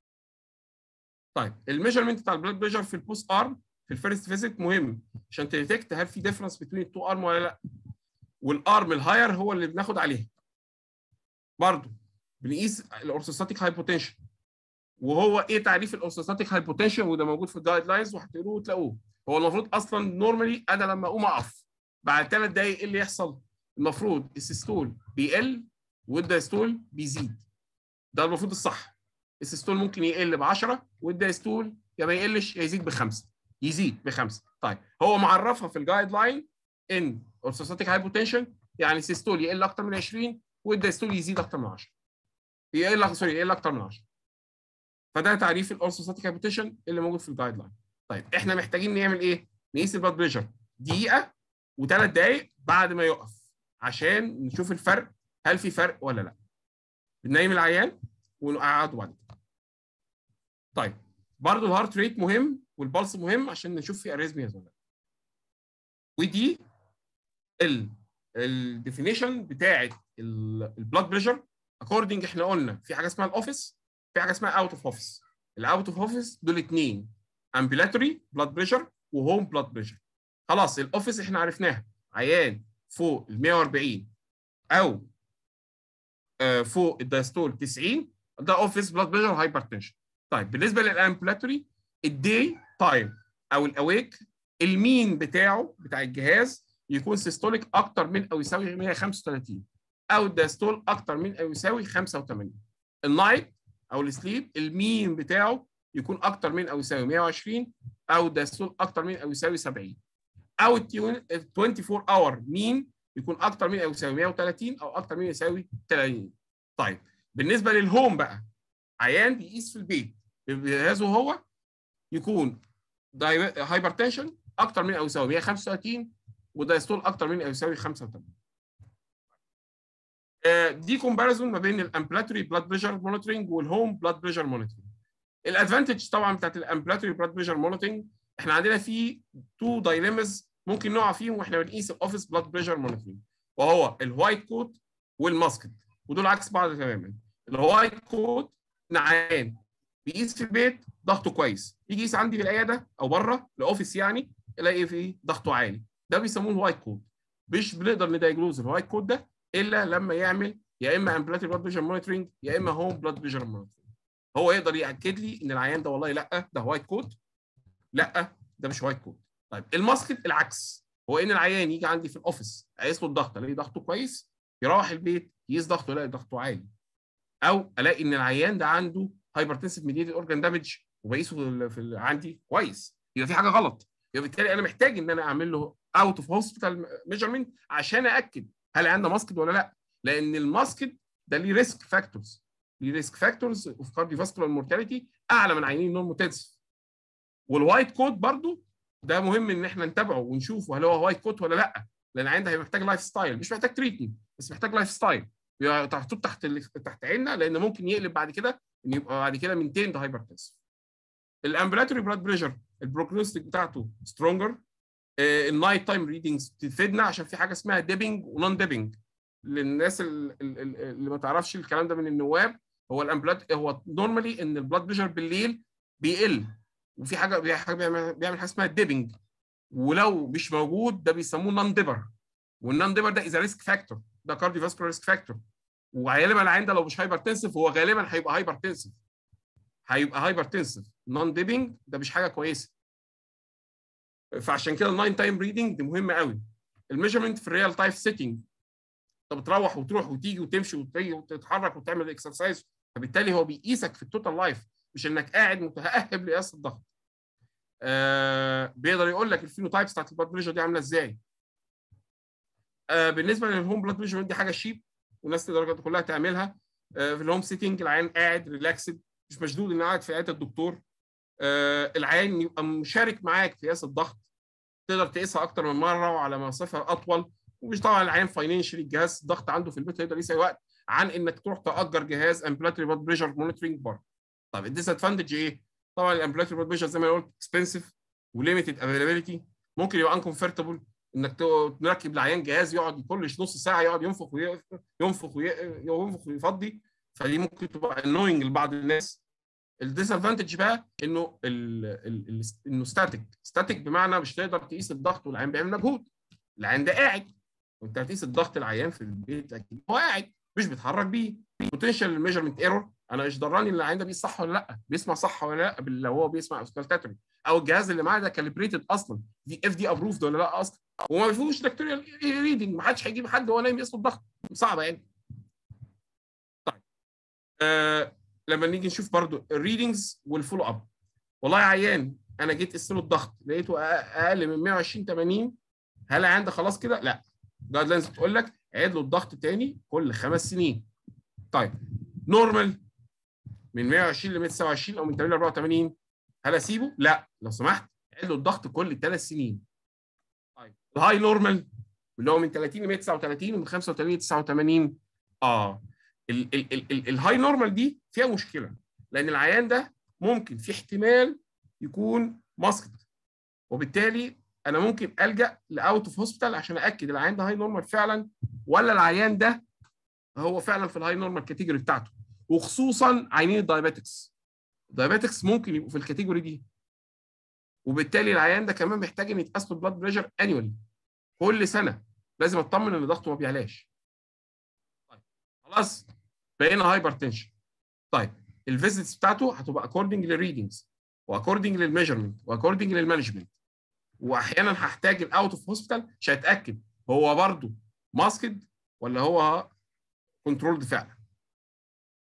B: طيب الميجرمنت بتاع البلاد بريشر في البوست ارم في الفيرست فيزيت مهم عشان تديتكت هل في ديفرنس بين التو ارم ولا لا والارم الهاير هو اللي بناخد عليه برضه بنقيس الاورثوستاتيك هايبوتنشن وهو ايه تعريف الاورثوستاتيك هايبوتنشن وده موجود في الجايد لاينز وهتقروه وتلاقوه هو المفروض اصلا نورمالي انا لما اقوم اقف بعد ثلاث دقائق ايه اللي يحصل؟ المفروض السيستول بيقل والدايستول بيزيد ده المفروض الصح السيستول ممكن يقل ب 10 والدايستول يا ما يقلش يا يزيد بخمسه يزيد بخمسه طيب هو معرفها في الجايد لاين ان اورثوستاتيك هايبوتنشن يعني السيستول يقل اكتر من 20 والدايستول يزيد اكتر من 10 يقل سوري يقل اكتر من 10 فده تعريف الاورثوستاتيك هايبوتنشن اللي موجود في الجايد لاين طيب احنا محتاجين نعمل ايه؟ نقيس البلاد بريشر دقيقه وثلاث دقائق بعد ما يقف عشان نشوف الفرق هل في فرق ولا لا بننيم العيان ونقعده بعد كده طيب برضه الهارت ريت مهم والبلس مهم عشان نشوف في اريزمياز ولا لا ودي ال الديفينيشن بتاعه البلاد بريشر اكوردنج احنا قلنا في حاجه اسمها الاوفيس في حاجه اسمها اوت اوف اوفيس الاوت اوف اوفيس دول اثنين امبيلاتوري بلاد بريشر وهوم بلاد بريشر خلاص الاوفيس احنا عرفناها عيان فوق ال 140 او آه فوق الدايستول 90 ده اوفيس بلاد بريشر هايبرتنشن طيب بالنسبه للامبلاتوري الدي تايم او الاويك المين بتاعه بتاع الجهاز يكون سيستوليك اكتر من او يساوي 135 او الدايستول اكتر من او يساوي 85 النايت او السليب المين بتاعه يكون اكتر من او يساوي 120 او الدايستول اكتر من او يساوي 70 او ال 24 اور مين يكون اكتر من او يساوي 130 او اكتر من يساوي 30 طيب بالنسبه للهوم بقى عيان بيقيس في البيت بجهازه هو يكون هايبرتنشن اكتر من او يساوي 135 ودايستول اكتر من او يساوي 85 آه، دي كومباريزون ما بين الامبلاتوري بلاد بريشر مونيتورنج والهوم بلاد بريشر مونيتورنج الادفانتج طبعا بتاعت الامبلاتوري بلاد بريشر مونيتورنج احنا عندنا في تو دايليمز ممكن نقع فيهم واحنا بنقيس الاوفيس بلاد بريشر مونيتورنج وهو الوايت كوت والماسكت ودول عكس بعض تماما الوايت كوت نعان بيقيس في البيت ضغطه كويس يجي يقيس عندي في العياده او بره الاوفيس يعني يلاقي فيه ضغطه عالي ده بيسموه الوايت كوت مش بنقدر ندايجنوز الوايت كوت ده الا لما يعمل يا اما امبلاتوري بلاد بريشر مونيتورنج يا اما هوم بلاد بريشر مونيتورنج هو يقدر ياكد لي ان العيان ده والله لا ده وايت كوت لا ده مش وايت كوت طيب الماسكت العكس هو ان العيان يجي عندي في الاوفيس اقيس له الضغط الاقي ضغطه كويس يروح البيت يقيس ضغطه يلاقي ضغطه عالي او الاقي ان العيان ده عنده هايبرتنسيف ميديتد اورجان دامج وبقيسه في, ال- في ال- عندي كويس يبقى في حاجه غلط يبقى بالتالي انا محتاج ان انا اعمل له اوت اوف هوسبيتال ميجرمنت عشان ااكد هل عنده ماسكت ولا لا لان الماسكت ده ليه ريسك فاكتورز ليه ريسك فاكتورز اوف كارديوفاسكولار مورتاليتي اعلى من عيانين نون موتنسف والوايت كود برضو ده مهم ان احنا نتابعه ونشوفه هل هو وايت كوت ولا لا لان عندها هيبقى محتاج لايف ستايل مش محتاج تريتمنت بس محتاج لايف ستايل يبقى محطوط تحت ال- تحت عيننا لان ممكن يقلب بعد كده ان يبقى بعد كده من تين ده هايبرتنسف الامبلاتوري بلاد بريشر البروجنوستيك بتاعته سترونجر النايت تايم ريدنجز بتفيدنا عشان في حاجه اسمها ديبنج ونون ديبنج للناس ال- ال- ال- اللي ما تعرفش الكلام ده من النواب هو الامبلات هو نورمالي ان البلاد بريشر بالليل بيقل وفي حاجه بي- حاجه بيعمل بيعمل حاجه اسمها ديبنج ولو مش موجود ده بيسموه نون ديبر والنون ديبر ده از ريسك فاكتور ده كارديو فاسكولار ريسك فاكتور وغالبا العين ده لو مش هايبرتنسف هو غالبا هيبقى هايبرتنسف هيبقى هايبرتنسف نون ديبنج ده مش حاجه كويسه فعشان كده الناين تايم ريدنج دي مهمه قوي الميجرمنت في الريال تايم سيتنج انت بتروح وتروح وتيجي وتمشي وتيجي وتتحرك وتعمل اكسرسايز فبالتالي هو بيقيسك في التوتال لايف مش انك قاعد متاهب لقياس الضغط آه بيقدر يقول لك الفينوتايبس بتاعت البلاد بريشر دي عامله ازاي آه بالنسبه للهوم بلاد بريشر دي حاجه شيب والناس تقدر كلها تعملها آه في الهوم سيتنج العيان قاعد ريلاكسد مش مشدود انه قاعد في عياده الدكتور آه العيان يبقى مشارك معاك في قياس الضغط تقدر تقيسها اكتر من مره وعلى مسافه اطول ومش طبعا العيان فاينانشلي الجهاز الضغط عنده في البيت يقدر يقيس اي وقت عن انك تروح تاجر جهاز امبلاتوري بلاد بريشر مونيتورنج بره طب الديس ادفانتج ايه؟ طبعا الامبلاتوري بلاد بريشر زي ما أنا قلت اكسبنسيف وليميتد افيلابيلتي ممكن يبقى انكمفورتبل انك ت- تركب لعيان جهاز يقعد كل نص ساعه يقعد ينفخ ويقف ينفخ وي- ينفخ ويفضي فدي ممكن تبقى انوينج لبعض الناس الديس ادفانتج بقى انه ال ال ال انه ستاتيك ستاتيك بمعنى مش تقدر تقيس الضغط والعيان بيعمل مجهود العيان ده قاعد وانت هتقيس الضغط العيان في البيت اكيد هو قاعد مش بيتحرك بيه بوتنشال ميجرمنت ايرور انا ايش دراني ان العيان ده بيقيس صح ولا لا بيسمع صح ولا لا بال- لو هو بيسمع اوسكالتاتوري او الجهاز اللي معاه ده كاليبريتد اصلا دي اف دي ابروفد ولا لا اصلا وما فيهوش دكتوريال ريدنج ما حدش هيجيب حد وهو نايم يقيس له الضغط صعبه يعني طيب آه لما نيجي نشوف برضو الريدنجز والفولو اب والله يا عيان انا جيت قست له الضغط لقيته أ- اقل من 120 80 هل العيان ده خلاص كده؟ لا جايد لاينز بتقول لك عيد له الضغط تاني كل خمس سنين طيب نورمال من 120 ل 129 او من 80 ل 84 هل اسيبه؟ لا لو سمحت عيد له الضغط كل ثلاث سنين طيب الهاي نورمال اللي هو من 30 ل 139 ومن 35 ل 89 اه ال- ال- ال- ال- الهاي نورمال دي فيها مشكله لان العيان ده ممكن في احتمال يكون ماسكت وبالتالي انا ممكن الجا لاوت اوف هوسبيتال عشان اكد العيان ده هاي نورمال فعلا ولا العيان ده هو فعلا في الهاي نورمال كاتيجوري بتاعته وخصوصا عينين الدايابيتكس الدايابيتكس ممكن يبقوا في الكاتيجوري دي وبالتالي العيان ده كمان محتاج ان يتقاس له بلاد بريشر انيولي كل سنه لازم اطمن ان ضغطه ما بيعلاش طيب خلاص بقينا هايبر تنشن طيب الفيزيتس بتاعته هتبقى اكوردنج للريدنجز واكوردنج للميجرمنت واكوردنج للمانجمنت واحيانا هحتاج الاوت اوف هوسبيتال عشان اتاكد هو برضه ماسكد ولا هو كنترولد فعلا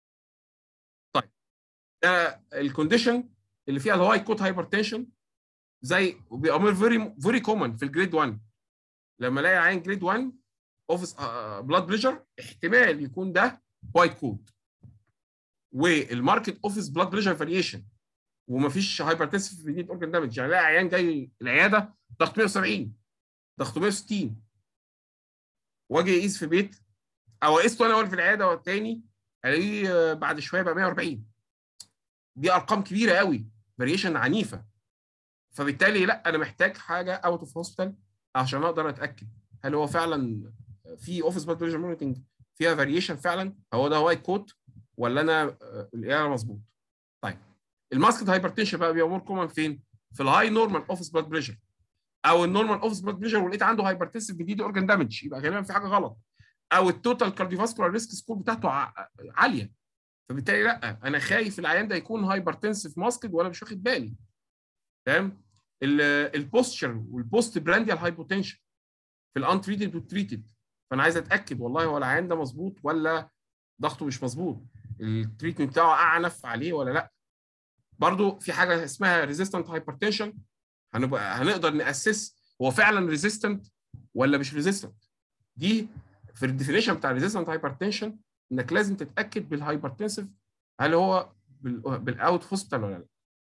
B: طيب ده الكونديشن اللي فيها الهاي كوت هايبرتنشن زي بيبقى فيري فيري كومن في الجريد 1 لما الاقي عين جريد 1 اوفيس بلاد بريشر احتمال يكون ده وايت كود والماركت اوفيس بلاد بريشر فاريشن ومفيش هايبرتنسيف في اورجان دامج يعني الاقي عيان جاي العياده ضغط 170 ضغط 160 واجي اقيس في بيت او قسته انا وانا في العياده والتاني الاقيه بعد شويه بقى 140 دي ارقام كبيره قوي فاريشن عنيفه فبالتالي لا انا محتاج حاجه اوت اوف هوسبيتال عشان اقدر اتاكد هل هو فعلا في اوفيس بلاد بريشر مونيتنج فيها فاريشن فعلا هو ده وايت كوت ولا انا القياده مظبوط طيب الماسكت هايبرتنشن بقى بيبقى مور كومن فين في الهاي نورمال اوفيس بلاد بريشر او النورمال اوفيس بلاد بريشر ولقيت عنده هايبرتنسيف جديد اورجان دامج يبقى غالبا في حاجه غلط او التوتال كارديوفاسكولار ريسك سكور بتاعته عاليه فبالتالي لا انا خايف العيان ده يكون هايبرتنسيف ماسكد وانا مش واخد بالي تمام البوستشر والبوست برانديال هايبوتنشن في الان تريتد والتريتد فانا عايز اتاكد والله هو العيان ده مظبوط ولا ضغطه مش مظبوط التريتمنت بتاعه اعنف عليه ولا لا برضو في حاجه اسمها ريزيستنت هايبرتنشن هنبقى هنقدر ناسس هو فعلا ريزيستنت ولا مش ريزيستنت دي في الديفينيشن بتاع ريزيستنت هايبرتنشن انك لازم تتاكد بالهايبرتنسيف هل هو بالاوت هوسبيتال ولا لا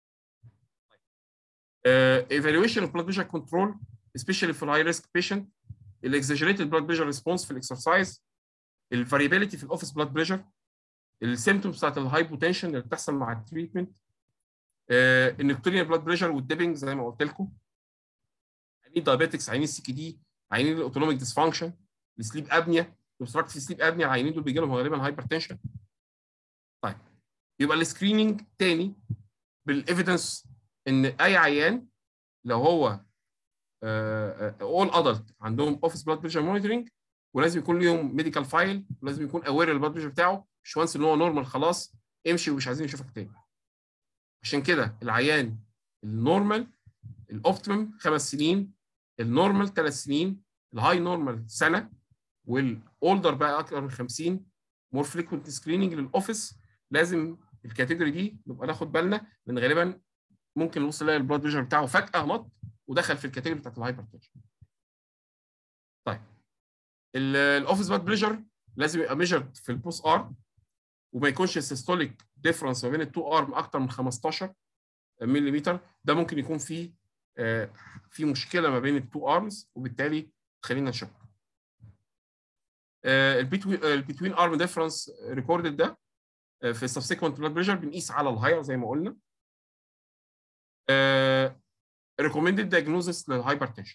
B: ايفالويشن اوف بلاد بريشر كنترول especially في الهاي ريسك بيشنت الاكزاجريتد بلاد بريشر ريسبونس في الاكسرسايز الفاريبيليتي في الاوفيس بلاد بريشر السيمتومز بتاعت الهايبوتنشن اللي بتحصل مع التريتمنت النكتوريال بلاد بريشر والديبنج زي ما قلت لكم عينين الدايابيتكس عينين السي كي دي عينين الاوتونوميك ديسفانكشن السليب ابنيا في سليب ابنيا العينين دول بيجي لهم غالبا هايبرتنشن طيب يبقى السكريننج تاني بالايفيدنس ان اي عيان لو هو اول ادلت عندهم اوفيس بلاد بريشر مونيتورنج ولازم يكون ليهم ميديكال فايل ولازم يكون اوير البلاد بريشر بتاعه مش وانس ان هو نورمال خلاص امشي ومش عايزين نشوفك تاني عشان كده العيان النورمال الاوبتيمم خمس سنين النورمال ثلاث سنين الهاي نورمال سنه والاولدر بقى اكثر من 50 مور فريكوينت سكريننج للاوفيس لازم الكاتيجوري دي نبقى ناخد بالنا لان غالبا ممكن نوصل نلاقي البلاد بريشر بتاعه فجاه نط ودخل في الكاتيجوري بتاعت الهايبرتنشن. طيب الاوفيس بلاد بريشر لازم يبقى ميجرد في البوست ارم وما يكونش السيستوليك ديفرنس ما بين التو ارم اكتر من 15 ملم ده ممكن يكون فيه آه في مشكله ما بين التو ارمز وبالتالي تخلينا نشك. آه البيتوين ارم ديفرنس ريكوردد ده آه في السبسيكونت بلاد بريشر بنقيس على الهاير زي ما قلنا. ريكومندد دايجنوزس للهايبرتنشن.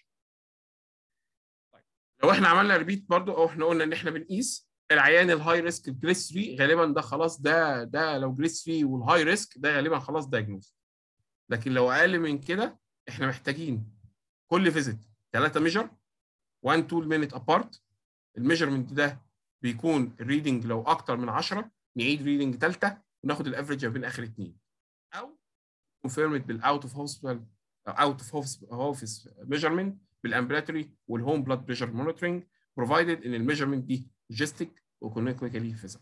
B: لو احنا عملنا ريبيت برضو او احنا قلنا ان احنا بنقيس العيان الهاي ريسك جريد 3 غالبا ده خلاص ده ده لو جريد 3 والهاي ريسك ده غالبا خلاص دايجنوز لكن لو اقل من كده احنا محتاجين كل فيزيت ثلاثه ميجر 1 2 مينت ابارت الميجرمنت ده بيكون الريدنج لو اكتر من 10 نعيد ريدنج ثالثه وناخد الافريج ما بين اخر اثنين او كونفيرمد بالاوت اوف هوسبيتال اوت اوف اوفيس ميجرمنت بالامبلاتوري والهوم بلاد بريشر مونيتورنج بروفايدد ان الميجرمنت دي جيستيك وكونيكويكالي فيزيكال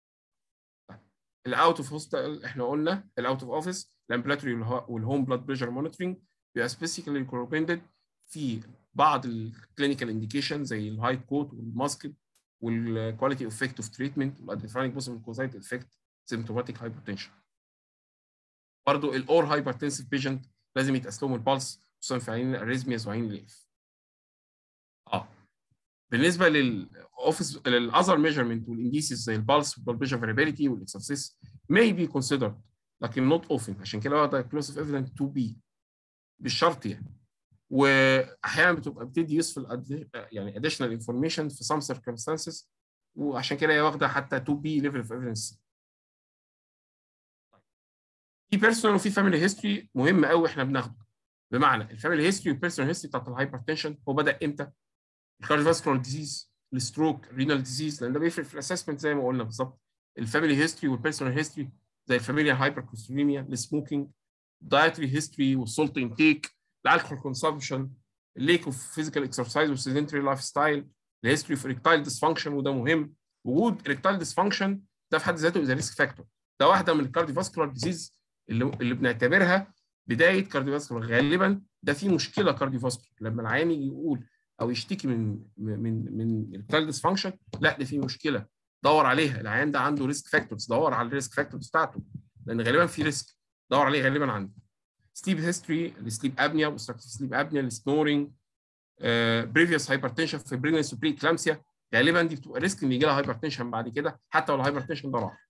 B: الاوت اوف هوستال احنا قلنا الاوت اوف اوفيس الامبلاتوري والهوم بلاد بريشر مونيتورنج بيبقى سبيسيفيكالي ريكومندد في بعض الكلينيكال انديكيشن زي الهايت كوت والماسكت والكواليتي افكت اوف تريتمنت والاديفاينج بوسيبل كوزايت افكت سيمتوماتيك هايبرتنشن برضه الاور هايبرتنسيف بيشنت لازم يتقاس لهم البلس خصوصا في عين الاريزمياز وعين الاف اه بالنسبه للاوفيس للاذر ميجرمنت والانديسيز زي البلس والبلبيشن فاريبيليتي والاكسرسيس may be considered لكن not often عشان كده هو diagnostic evidence to be بالشرط يعني واحيانا بتبقى بتدي useful يعني additional information في some circumstances وعشان كده هي واخده حتى to be level of evidence في بيرسونال وفي فاميلي هيستوري مهم قوي احنا بناخده بمعنى الفاميلي هيستوري والبيرسونال هيستوري بتاعت الهايبرتنشن هو بدا امتى؟ الكارديوفاسكولار ديزيز الستروك رينال ديزيز لان ده بيفرق في الاسسمنت زي ما قلنا بالظبط الفاميلي هيستوري والبيرسونال هيستوري زي الفاميليا هايبركوليستريميا السموكينج دايتري هيستوري والسولت انتيك الالكحول كونسبشن الليك اوف فيزيكال اكسرسايز والسيدنتري لايف ستايل الهيستوري اوف اريكتايل ديسفانكشن وده مهم وجود اريكتايل ديسفانكشن ده في حد ذاته از ريسك فاكتور ده واحده من الكارديوفاسكولار ديزيز اللي اللي بنعتبرها بدايه كارديوفاسكولار غالبا ده في مشكله كارديوفاسكولار لما العيان يجي يقول او يشتكي من من من الكال ديسفانكشن لا ده في مشكله دور عليها العيان ده عنده ريسك فاكتورز دور على الريسك فاكتورز بتاعته لان غالبا في ريسك دور عليه غالبا عنده سليب هيستوري السليب ابنيا obstructive سليب ابنيا السنورنج بريفيوس هايبرتنشن في بريجنس وبري كلامسيا غالبا دي بتبقى ريسك ان يجي لها هايبرتنشن بعد كده حتى لو الهايبرتنشن ده راح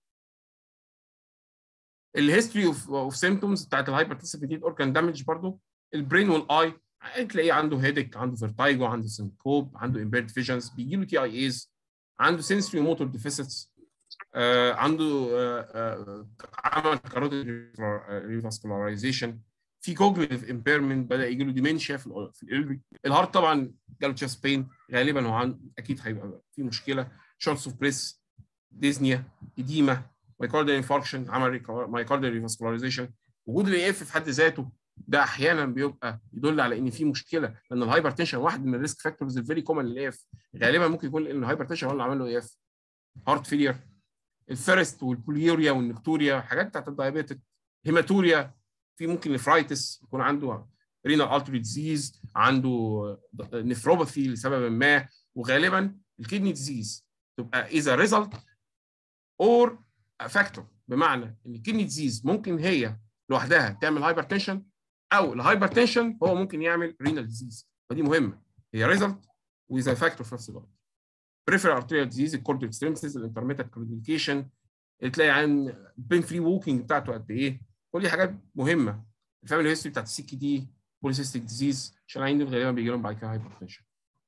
B: الهيستوري اوف اوف سيمتومز بتاعت الهايبرتنسيف دي اورجان دامج برضو البرين والاي تلاقيه عنده هيدك عنده فيرتايجو عنده سنكوب عنده امبيرد فيجنز بيجي له تي اي ايز عنده سنسوري موتور ديفيسيتس آه عنده آه آه عمل كاروتيد ريفاسكولاريزيشن في كوجنيتيف امبيرمنت بدا يجي له ديمنشيا في ال في القلب الهارت طبعا جاله تشست بين غالبا هو عنده اكيد هيبقى في مشكله شورتس اوف بريس ديزنيا اديما مايكارديال انفاركشن عمل مايكارديال ريفاسكولاريزيشن وجود الاي اف في حد ذاته ده احيانا بيبقى يدل على ان في مشكله لان الهايبرتنشن واحد من الريسك فاكتورز الفيري كومن للاي اف غالبا ممكن يكون ان الهايبرتنشن هو اللي عمل له اي اف هارت فيلير الفيرست والبوليوريا والنكتوريا حاجات بتاعت الدايابيتك هيماتوريا في ممكن نفرايتس يكون عنده رينال التري ديزيز عنده نفروباثي لسبب ما وغالبا الكدني ديزيز تبقى اذا ريزلت اور فاكتور بمعنى ان الكدني ديزيز ممكن هي لوحدها تعمل هايبرتنشن او الهايبرتنشن هو ممكن يعمل رينال ديزيز فدي مهمه هي ريزلت وإذا فاكتور في نفس الوقت بريفرال ارتريال ديزيز الكورديال اكستريمسيز الانترميتال كوميونيكيشن تلاقي عن بين فري ووكينج بتاعته قد ايه كل دي حاجات مهمه الفاميلي هيستوري بتاعت السي كي دي بوليسيستيك ديزيز عشان العين دول غالبا بيجي لهم بعد كده هايبرتنشن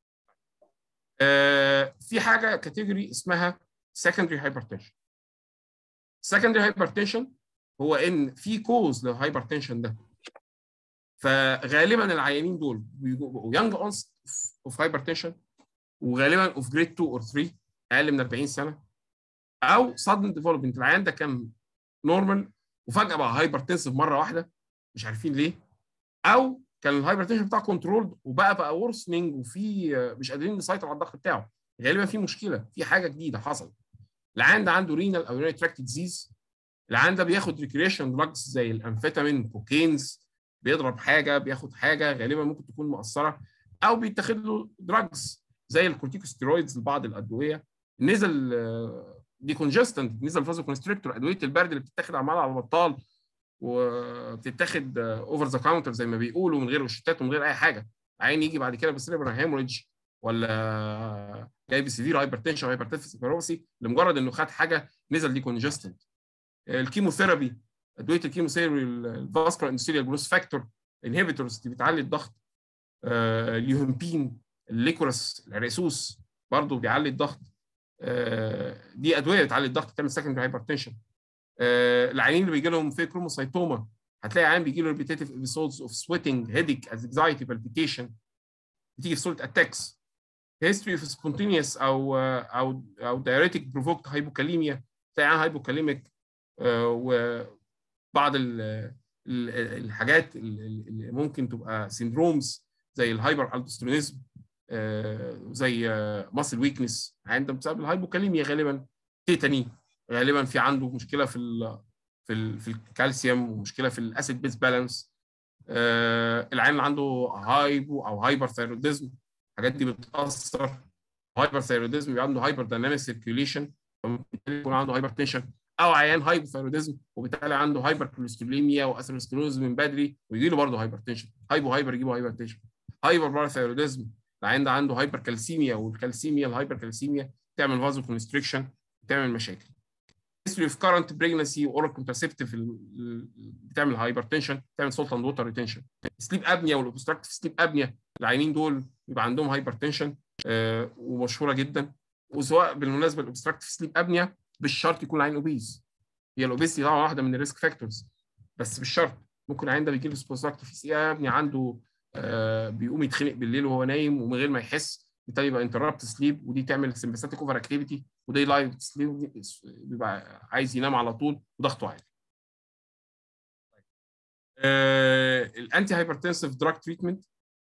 B: آه في حاجه كاتيجوري اسمها secondary hypertension secondary hypertension هو ان في كوز للهايبرتنشن ده فغالبا العيانين دول بيبقوا يانج اونست اوف هايبرتنشن وغالبا اوف جريد 2 اور 3 اقل من 40 سنه او sudden development العيان ده كان نورمال وفجاه بقى هايبرتنسيف مره واحده مش عارفين ليه او كان الهايبرتنشن بتاعه كنترولد وبقى بقى ورسننج وفي مش قادرين نسيطر على الضغط بتاعه غالبا في مشكله في حاجه جديده حصلت العيان ده عنده رينال او يورينري تراكت ديزيز العيان ده بياخد ريكريشن دراجز زي الامفيتامين كوكينز بيضرب حاجه بياخد حاجه غالبا ممكن تكون مؤثره او بيتاخد له دراجز زي الكورتيكوستيرويدز لبعض الادويه نزل دي كونجستنت نزل فازو كونستريكتور ادويه البرد اللي بتتاخد عمال على بطال وبتتاخد اوفر ذا كاونتر زي ما بيقولوا من غير روشتات ومن غير اي حاجه عين يجي بعد كده بسيريبرال هيموريدج ولا جاي بسيفير هايبرتنشن هايبرتنسي لمجرد انه خد حاجه نزل دي كونجستنت الكيموثيرابي ادويه الكيموثيرابي الفاسكولار اندوثيريال جروس فاكتور انهبيتورز دي بتعلي الضغط آه اليوهمبين الليكوراس العرقسوس برضه بيعلي الضغط آه دي ادويه بتعلي الضغط بتعمل سكندري هايبرتنشن آه العيانين اللي بيجي لهم في كروموسايتوما هتلاقي عيان بيجي له ريبيتيتيف ابيسودز اوف سويتنج هيديك انكزايتي بالبيتيشن بتيجي في صوره اتاكس هيستوري في سبونتينيوس او او او دايريتك بروفوكت هايبوكاليميا تلاقي عيان هايبوكاليميك وبعض الحاجات اللي ممكن تبقى سيندرومز زي الهايبر الدوسترونيزم زي ماسل ويكنس عنده بسبب الهايبوكاليميا غالبا تيتاني غالبا في عنده مشكله في ال في ال في الكالسيوم ومشكله في الاسيد بيس بالانس العين اللي عنده هايبو او هايبر ثايروديزم الحاجات دي بتاثر هايبر ثايروديزم يبقى عنده هايبر دايناميك سيركيوليشن فبالتالي يكون عنده هايبر تنشن او عيان هايبوثايروديزم وبالتالي عنده هايبر كوليستروليميا واثيروسكلوز من بدري ويجي له برضه هايبر تنشن هايبو هايبر يجيبه هايبر تنشن هايبر باراثايروديزم العيان ده عنده هايبر كالسيميا والكالسيميا الهايبر كالسيميا تعمل فازو كونستريكشن تعمل مشاكل history of current pregnancy oral contraceptive بتعمل هايبرتنشن بتعمل salt and water retention سليب ابنيا والاوبستراكتيف سليب ابنيا العيانين دول بيبقى عندهم هايبرتنشن آه ومشهوره جدا وسواء بالمناسبه الاوبستراكتيف سليب ابنيا مش شرط يكون العين اوبيز هي الاوبيستي طبعا واحده من الريسك فاكتورز بس مش شرط ممكن العين ده بيجي له اوبستراكتيف سليب ابنيا عنده آه بيقوم يتخنق بالليل وهو نايم ومن غير ما يحس بالتالي يبقى انتربت سليب ودي تعمل سمباثيك اوفر اكتيفيتي ودي لايف سليب بيبقى عايز ينام على طول وضغطه عالي. آه الانتي هايبرتنسيف دراج تريتمنت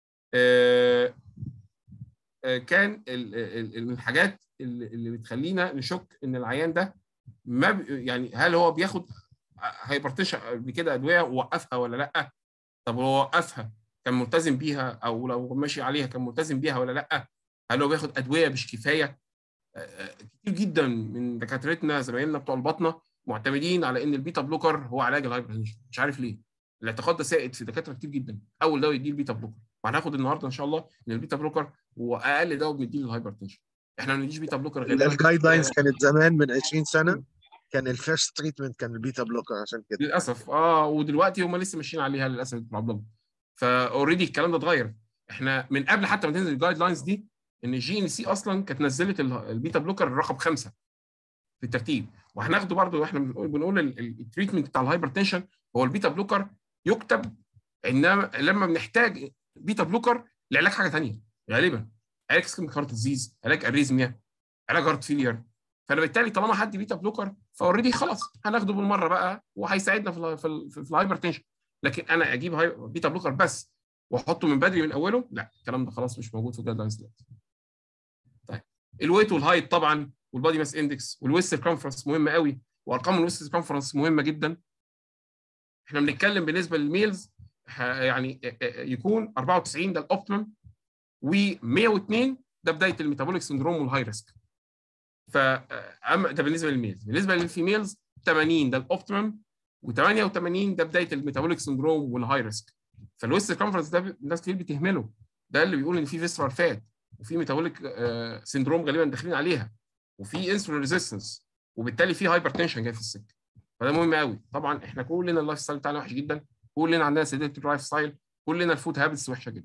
B: كان ال ال من الحاجات اللي بتخلينا نشك ان العيان ده ما يعني هل هو بياخد هايبرتنشن قبل كده ادويه ووقفها ولا لا؟ طب هو وقفها كان ملتزم بيها او لو ماشي عليها كان ملتزم بيها ولا لا هل هو بياخد ادويه مش كفايه كتير جدا من دكاترتنا زمايلنا بتوع البطنه معتمدين على ان البيتا بلوكر هو علاج الهايبرتنشن مش عارف ليه الاعتقاد ده سائد في دكاتره كتير جدا اول دواء يديه البيتا بلوكر وهناخد النهارده ان شاء الله ان البيتا بلوكر هو اقل دواء بنديه للهايبرتنشن احنا ما بنديش بيتا بلوكر غير
A: الجايد لاينز كانت زمان من 20 سنه كان الفيرست تريتمنت كان البيتا بلوكر عشان كده
B: للاسف اه ودلوقتي هم لسه ماشيين عليها للاسف يا عبد الله فاوريدي الكلام ده اتغير احنا من قبل حتى ما تنزل الجايد لاينز دي ان الجي ان سي اصلا كانت نزلت البيتا بلوكر الرقم خمسه في الترتيب وهناخده برضه واحنا بنقول بنقول التريتمنت بتاع الهايبرتنشن هو البيتا بلوكر يكتب انما لما بنحتاج بيتا بلوكر لعلاج حاجه ثانيه غالبا علاج سكيميك هارت ديزيز علاج اريزميا علاج هارت فيلير فانا بالتالي طالما حد بيتا بلوكر فاوريدي خلاص هناخده بالمره بقى وهيساعدنا في ال في, ال في الهايبرتنشن لكن انا اجيب هاي بيتا بلوكر بس واحطه من بدري من اوله لا الكلام ده خلاص مش موجود في الجايد لاينز دلوقتي طيب الويت والهايت طبعا والبادي ماس اندكس والويست كونفرنس مهمه قوي وارقام الويست كونفرنس مهمه جدا احنا بنتكلم بالنسبه للميلز يعني يكون 94 ده الاوبتيمم و102 ده بدايه الميتابوليك سندروم والهاي ريسك ف ده بالنسبه للميلز بالنسبه للفيميلز 80 ده الاوبتيمم و88 ده بدايه الميتابوليك سندروم والهاي ريسك فالويست كونفرنس ده ناس كتير بتهمله ده اللي بيقول ان في فيسرال فات وفي ميتابوليك سندروم غالبا داخلين عليها وفي انسولين ريزيستنس وبالتالي في هايبرتنشن جاي في السكه فده مهم قوي طبعا احنا كلنا اللايف ستايل بتاعنا وحش جدا كلنا عندنا سيديتيف لايف ستايل كلنا الفود هابتس وحشه جدا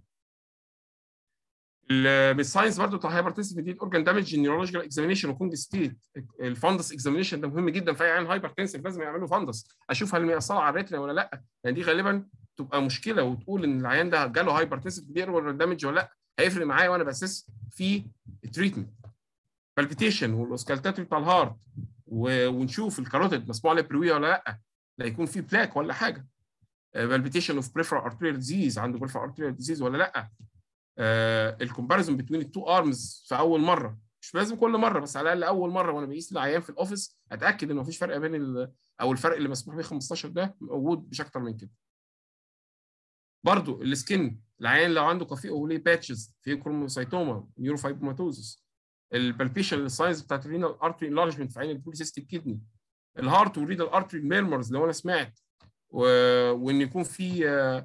B: بالساينس برضه بتاع هايبرتنسيف دي اورجان دامج نيورولوجيكال اكزامينشن وكونج ستيت الفندس اكزامينشن ده مهم جدا في اي عين هايبرتنسيف لازم يعملوا فندس اشوف هل مأثره على الريتنا ولا لا يعني دي غالبا تبقى مشكله وتقول ان العيان ده جاله هايبرتنسيف دي ولا دامج ولا لا هيفرق معايا وانا باسس في التريتمنت بالبيتيشن والاوسكالتات بتاع الهارت ونشوف الكاروتيد مسموع عليه برويه ولا لا لا يكون في بلاك ولا حاجه بالبيتيشن اوف بريفرال ارتريال ديزيز عنده بريفرال ارتريال ديزيز ولا لا الكومباريزون بين التو ارمز في اول مره مش لازم كل مره بس على الاقل اول مره وانا بقيس العيان في الاوفيس اتاكد ان مفيش فرق بين او الفرق اللي مسموح بيه 15 ده موجود مش اكتر من كده برضو السكن العيان لو عنده كافي اولي باتشز في كروموسايتوما نيوروفايبروماتوزس البالبيشن الساينز بتاعت الرينال ارتري انلارجمنت في عين البوليسيستيك كيدني الهارت والرينال ارتري ميرمرز لو انا سمعت و... وان يكون في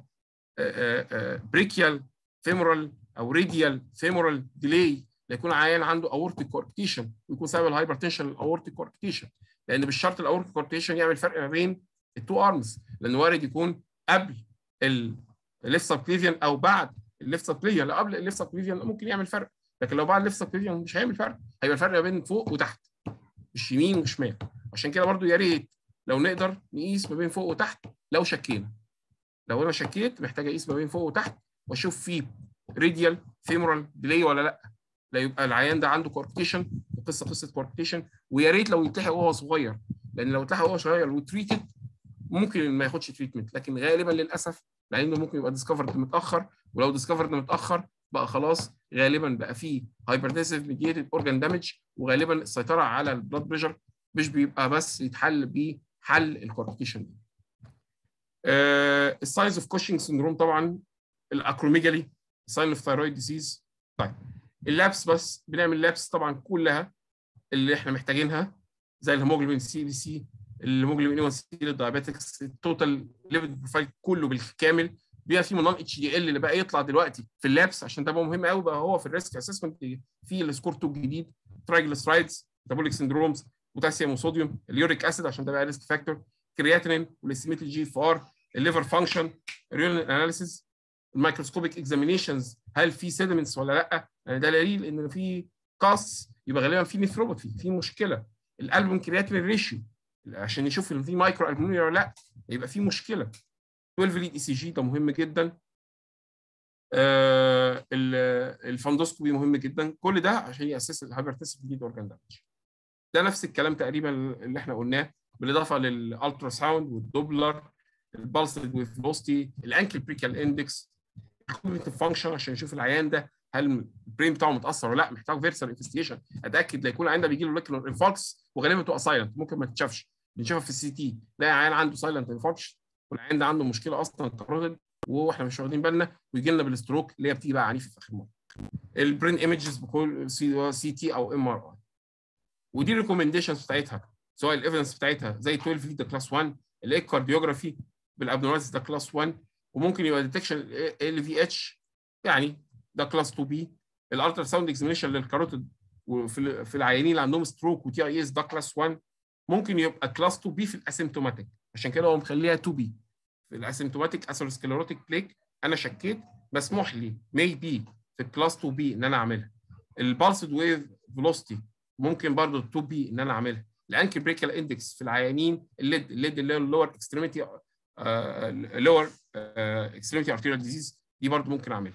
B: بريكيال فيمورال او ريديال فيمورال ديلي يكون عيان عنده اورتيك كوركتيشن ويكون سبب الهايبرتنشن الاورتيك كوركتيشن لان مش شرط الاورتيك كوركتيشن يعمل فرق ما بين التو ارمز لان وارد يكون قبل الليفت سبكليفيان او بعد الليفت سبكليفيان لو قبل الليفت سبكليفيان ممكن يعمل فرق لكن لو بعد الليفت سبكليفيان مش هيعمل فرق هيبقى الفرق ما بين فوق وتحت مش يمين وشمال عشان كده برضو يا ريت لو نقدر نقيس ما بين فوق وتحت لو شكينا لو انا شكيت محتاج اقيس ما بين فوق وتحت واشوف فيه ريديال فيمورال ديلي ولا لا لا يبقى العيان ده عنده كوركتيشن القصه قصه كوركتيشن ويا ريت لو يتلحق وهو صغير لان لو اتلحق وهو صغير وتريتد ممكن ما ياخدش تريتمنت لكن غالبا للاسف لانه ممكن يبقى ديسكفرد متاخر ولو ديسكفرد متاخر بقى خلاص غالبا بقى فيه هايبرتنسيف ميديتد اورجان دامج وغالبا السيطره على البلاد بريشر مش بيبقى بس يتحل بحل الكوركتيشن دي. آه الساينز اوف كوشنج سندروم طبعا الاكروميجالي ساين اوف ثايرويد ديزيز طيب اللابس بس بنعمل لابس طبعا كلها اللي احنا محتاجينها زي الهيموجلوبين سي بي سي الهيموجلوبين اي 1 سي للدايابيتكس التوتال ليفل بروفايل كله بالكامل بيبقى في منان اتش دي ال اللي بقى يطلع دلوقتي في اللابس عشان ده بقى مهم قوي بقى هو في الريسك اسسمنت في السكور 2 الجديد ترايجلسرايدز ميتابوليك سندرومز بوتاسيوم وصوديوم اليوريك اسيد عشان ده بقى ريسك فاكتور كرياتينين والاستيميت الجي اف ار الليفر فانكشن الرينال اناليسيس الميكروسكوبيك اكزامينيشنز هل في سيدمنتس ولا لا يعني ده دليل ان في كاس يبقى غالبا في نيثروباثي في مشكله الالبوم كرياتين ريشيو عشان يشوف ان في مايكرو البومينيا ولا لا يبقى في مشكله 12 ليد اي سي جي ده مهم جدا آه الفندوسكوبي مهم جدا كل ده عشان ياسس الهايبرتنسيف ليد اورجان دامج ده نفس الكلام تقريبا اللي احنا قلناه بالاضافه للالترا ساوند والدوبلر البلس ويفلوستي الانكل بريكال اندكس الكوجنيتيف فانكشن عشان نشوف العيان ده هل البرين بتاعه متاثر ولا لا محتاج فيرسال انفستيشن اتاكد لا يكون العيان ده بيجي له لكن انفاركس وغالبا بتبقى سايلنت ممكن ما تتشافش بنشوفها في السي تي تلاقي عيان عنده سايلنت انفاركش والعيان ده عنده مشكله اصلا كاروتيد واحنا مش واخدين بالنا ويجي لنا بالستروك اللي هي بتيجي بقى عنيفه في اخر مره البرين ايمجز بكل سي, سي تي او ام ار اي ودي الريكومنديشنز بتاعتها سواء الايفيدنس بتاعتها زي 12 في ده كلاس 1 الايكارديوجرافي بالابنوراليز ده كلاس 1 وممكن يبقى ديتكشن ال في اتش يعني ده كلاس 2 بي الالترا ساوند اكزامينشن للكاروتيد وفي في العيانين اللي عندهم ستروك وتي اي اس ده كلاس 1 ممكن يبقى كلاس 2 بي في الاسيمتوماتيك عشان كده هو مخليها 2 بي في الاسيمتوماتيك اثيروسكليروتيك بليك انا شكيت مسموح لي مي بي في الكلاس 2 بي ان انا اعملها البالسد ويف فيلوسيتي ممكن برضه 2 بي ان انا اعملها الانكل بريكال اندكس في العيانين الليد الليد اللي هو اللور اكستريميتي لور اكستريميتي ارتيريال ديزيز دي برضه ممكن اعملها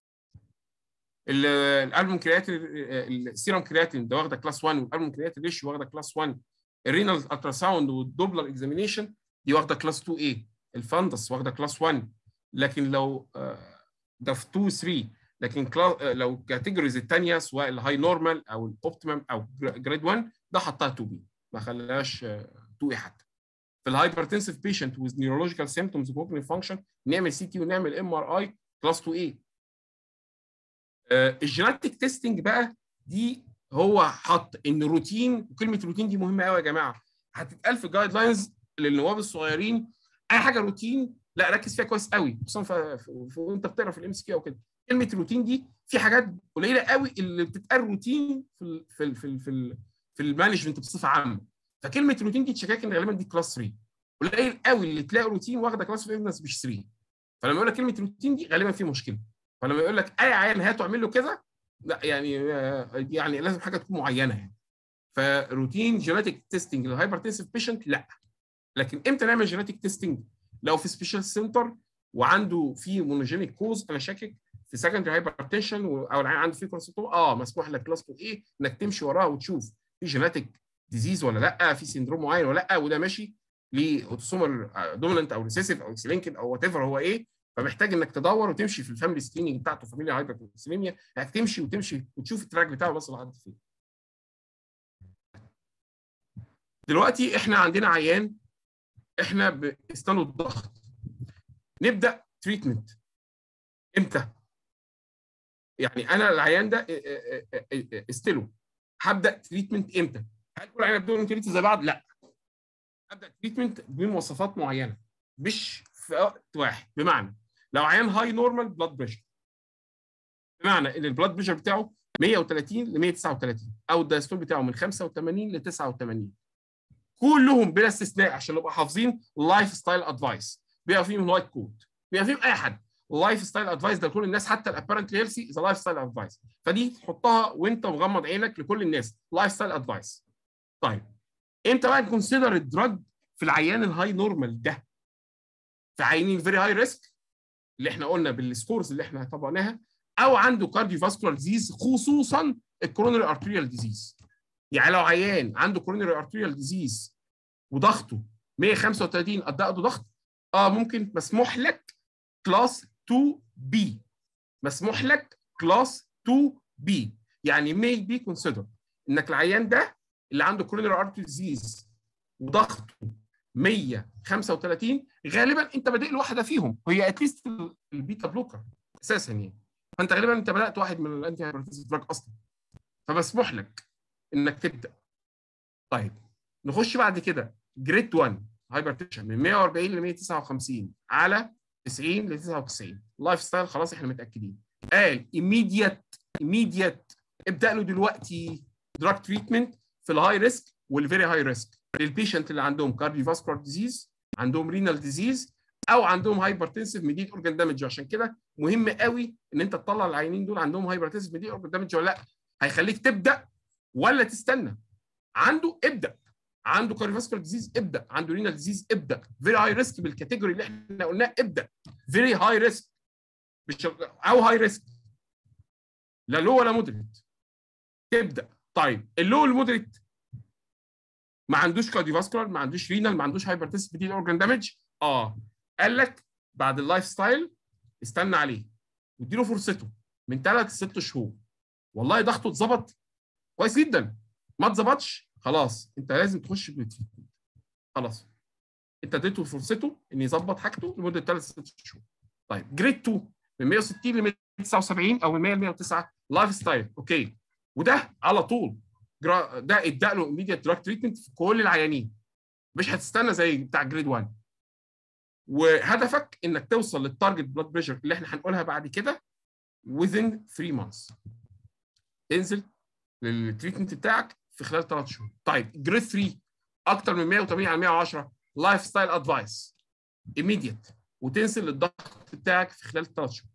B: الالبوم كرياتين السيرم كرياتين ده واخده كلاس 1 والالبوم كرياتين ريش واخده كلاس 1 الرينال الترا ساوند والدوبلر اكزامينيشن دي واخده كلاس 2 اي الفندس واخده كلاس 1 لكن لو ده في 2 3 لكن لو كاتيجوريز الثانيه سواء الهاي نورمال او الاوبتيمم او جريد 1 ده حطها 2 بي ما خلاهاش 2 اي حتى في الهايبرتنسيف بيشنت ويز نيورولوجيكال سيمبتومز كوجنيتيف فانكشن نعمل سي تي ونعمل ام ار اي كلاس 2 اي الجيناتيك تيستنج بقى دي هو حط ان روتين وكلمه روتين دي مهمه قوي يا جماعه هتتقال في جايد لاينز للنواب الصغيرين اي حاجه روتين لا ركز فيها كويس قوي خصوصا وانت بتقرا في الام اس كيو او كده كلمه روتين دي في حاجات قليله قوي اللي بتتقال روتين في ال في ال في ال في, ال في المانجمنت بصفه عامه فكلمه روتين دي تشكك ان غالبا دي كلاس 3 قليل قوي اللي تلاقي روتين واخده كلاس اوف ايفيدنس مش 3 فلما يقول لك كلمه روتين دي غالبا في مشكله فلما يقول لك اي عيان هاته اعمل له كذا لا يعني يعني لازم حاجه تكون معينه يعني فروتين جينيتك تيستنج للهايبرتنسيف بيشنت لا لكن امتى نعمل جينيتك تيستنج لو في سبيشال سنتر وعنده في مونوجينيك كوز انا شاكك في سكندري هايبرتنشن او العيان عنده في كوليسترول اه مسموح لك كلاس 2 ايه انك تمشي وراها وتشوف في جينيتك ديزيز ولا لا في سندروم معين ولا لا وده ماشي لاوتوسومال دوميننت او ريسيسيف او اكسلينكد او وات ايفر هو ايه فمحتاج انك تدور وتمشي في الفاميلي سكريننج بتاعته فاميلي هايبرتنسيميا انك تمشي وتمشي وتشوف التراك بتاعه وصل لحد فين. دلوقتي احنا عندنا عيان احنا بنستنوا الضغط نبدا تريتمنت امتى؟ يعني انا العيان ده استلو هبدا تريتمنت امتى؟ هل كل عيان بدون تريتمنت زي بعض؟ لا ابدا تريتمنت بمواصفات معينه مش في وقت واحد بمعنى لو عيان هاي نورمال بلاد بريشر بمعنى ان البلاد بريشر بتاعه 130 ل 139 او الدايستول بتاعه من 85 ل 89 كلهم بلا استثناء عشان نبقى حافظين لايف ستايل ادفايس بيبقى فيهم لايت كود بيبقى فيهم اي حد لايف ستايل ادفايس ده لكل الناس حتى الابيرنتلي هيلثي ذا لايف ستايل ادفايس فدي تحطها وانت مغمض عينك لكل الناس لايف ستايل ادفايس طيب امتى بقى نكونسيدر الدراج في العيان الهاي نورمال ده في عيانين فيري هاي ريسك اللي احنا قلنا بالسكورز اللي احنا طبقناها او عنده كارديو فاسكولار ديزيز خصوصا الكورونري ارتريال ديزيز يعني لو عيان عنده كورونري ارتريال ديزيز وضغطه 135 قد عنده ضغط اه ممكن مسموح لك كلاس 2 بي مسموح لك كلاس 2 بي يعني may be considered انك العيان ده اللي عنده كورونري ارتريال ديزيز وضغطه 135 غالبا انت بادئ له واحده فيهم هي اتليست البيتا بلوكر اساسا يعني فانت غالبا انت بدات واحد من الانتي هايبرتنسيف دراج اصلا فمسموح لك انك تبدا طيب نخش بعد كده جريد 1 هايبرتنشن من 140 ل 159 على 90 ل 99 لايف ستايل خلاص احنا متاكدين قال immediate immediate ابدا له دلوقتي دراج تريتمنت في الهاي ريسك والفيري هاي ريسك للبيشنت اللي عندهم كارديو فاسكولار ديزيز عندهم رينال ديزيز او عندهم هايبرتنسيف ميديت اورجان دامج عشان كده مهم قوي ان انت تطلع العيانين دول عندهم هايبرتنسيف ميديت اورجان دامج ولا لا هيخليك تبدا ولا تستنى عنده ابدا عنده كارديوفاسكولار ديزيز ابدا عنده رينال ديزيز ابدا فيري هاي ريسك بالكاتيجوري اللي احنا قلناه ابدا فيري هاي ريسك مش او هاي ريسك لا لو ولا مودريت تبدا طيب اللو والمودريت ما عندوش كارديوفاسكولار ما عندوش رينال ما عندوش هايبرتنسيف ميديت اورجان دامج اه قال لك بعد اللايف ستايل استنى عليه واديله فرصته من ثلاث لست شهور والله ضغطه اتظبط كويس جدا ما اتظبطش خلاص انت لازم تخش بالتريتمنت خلاص انت اديته فرصته ان يظبط حاجته لمده ثلاث ست شهور طيب جريد 2 من 160 ل 179 او من 100 ل 109 لايف ستايل اوكي وده على طول جرا- ده ادى له immediate دراج تريتمنت في كل العيانين مش هتستنى زي بتاع جريد 1 وهدفك انك توصل للتارجت بلاد بريشر اللي احنا هنقولها بعد كده within 3 months انزل للتريتمنت بتاعك في خلال 3 شهور طيب جريد 3 اكتر من 180 على 110 لايف ستايل ادفايس immediate وتنزل للضغط بتاعك في خلال 3 شهور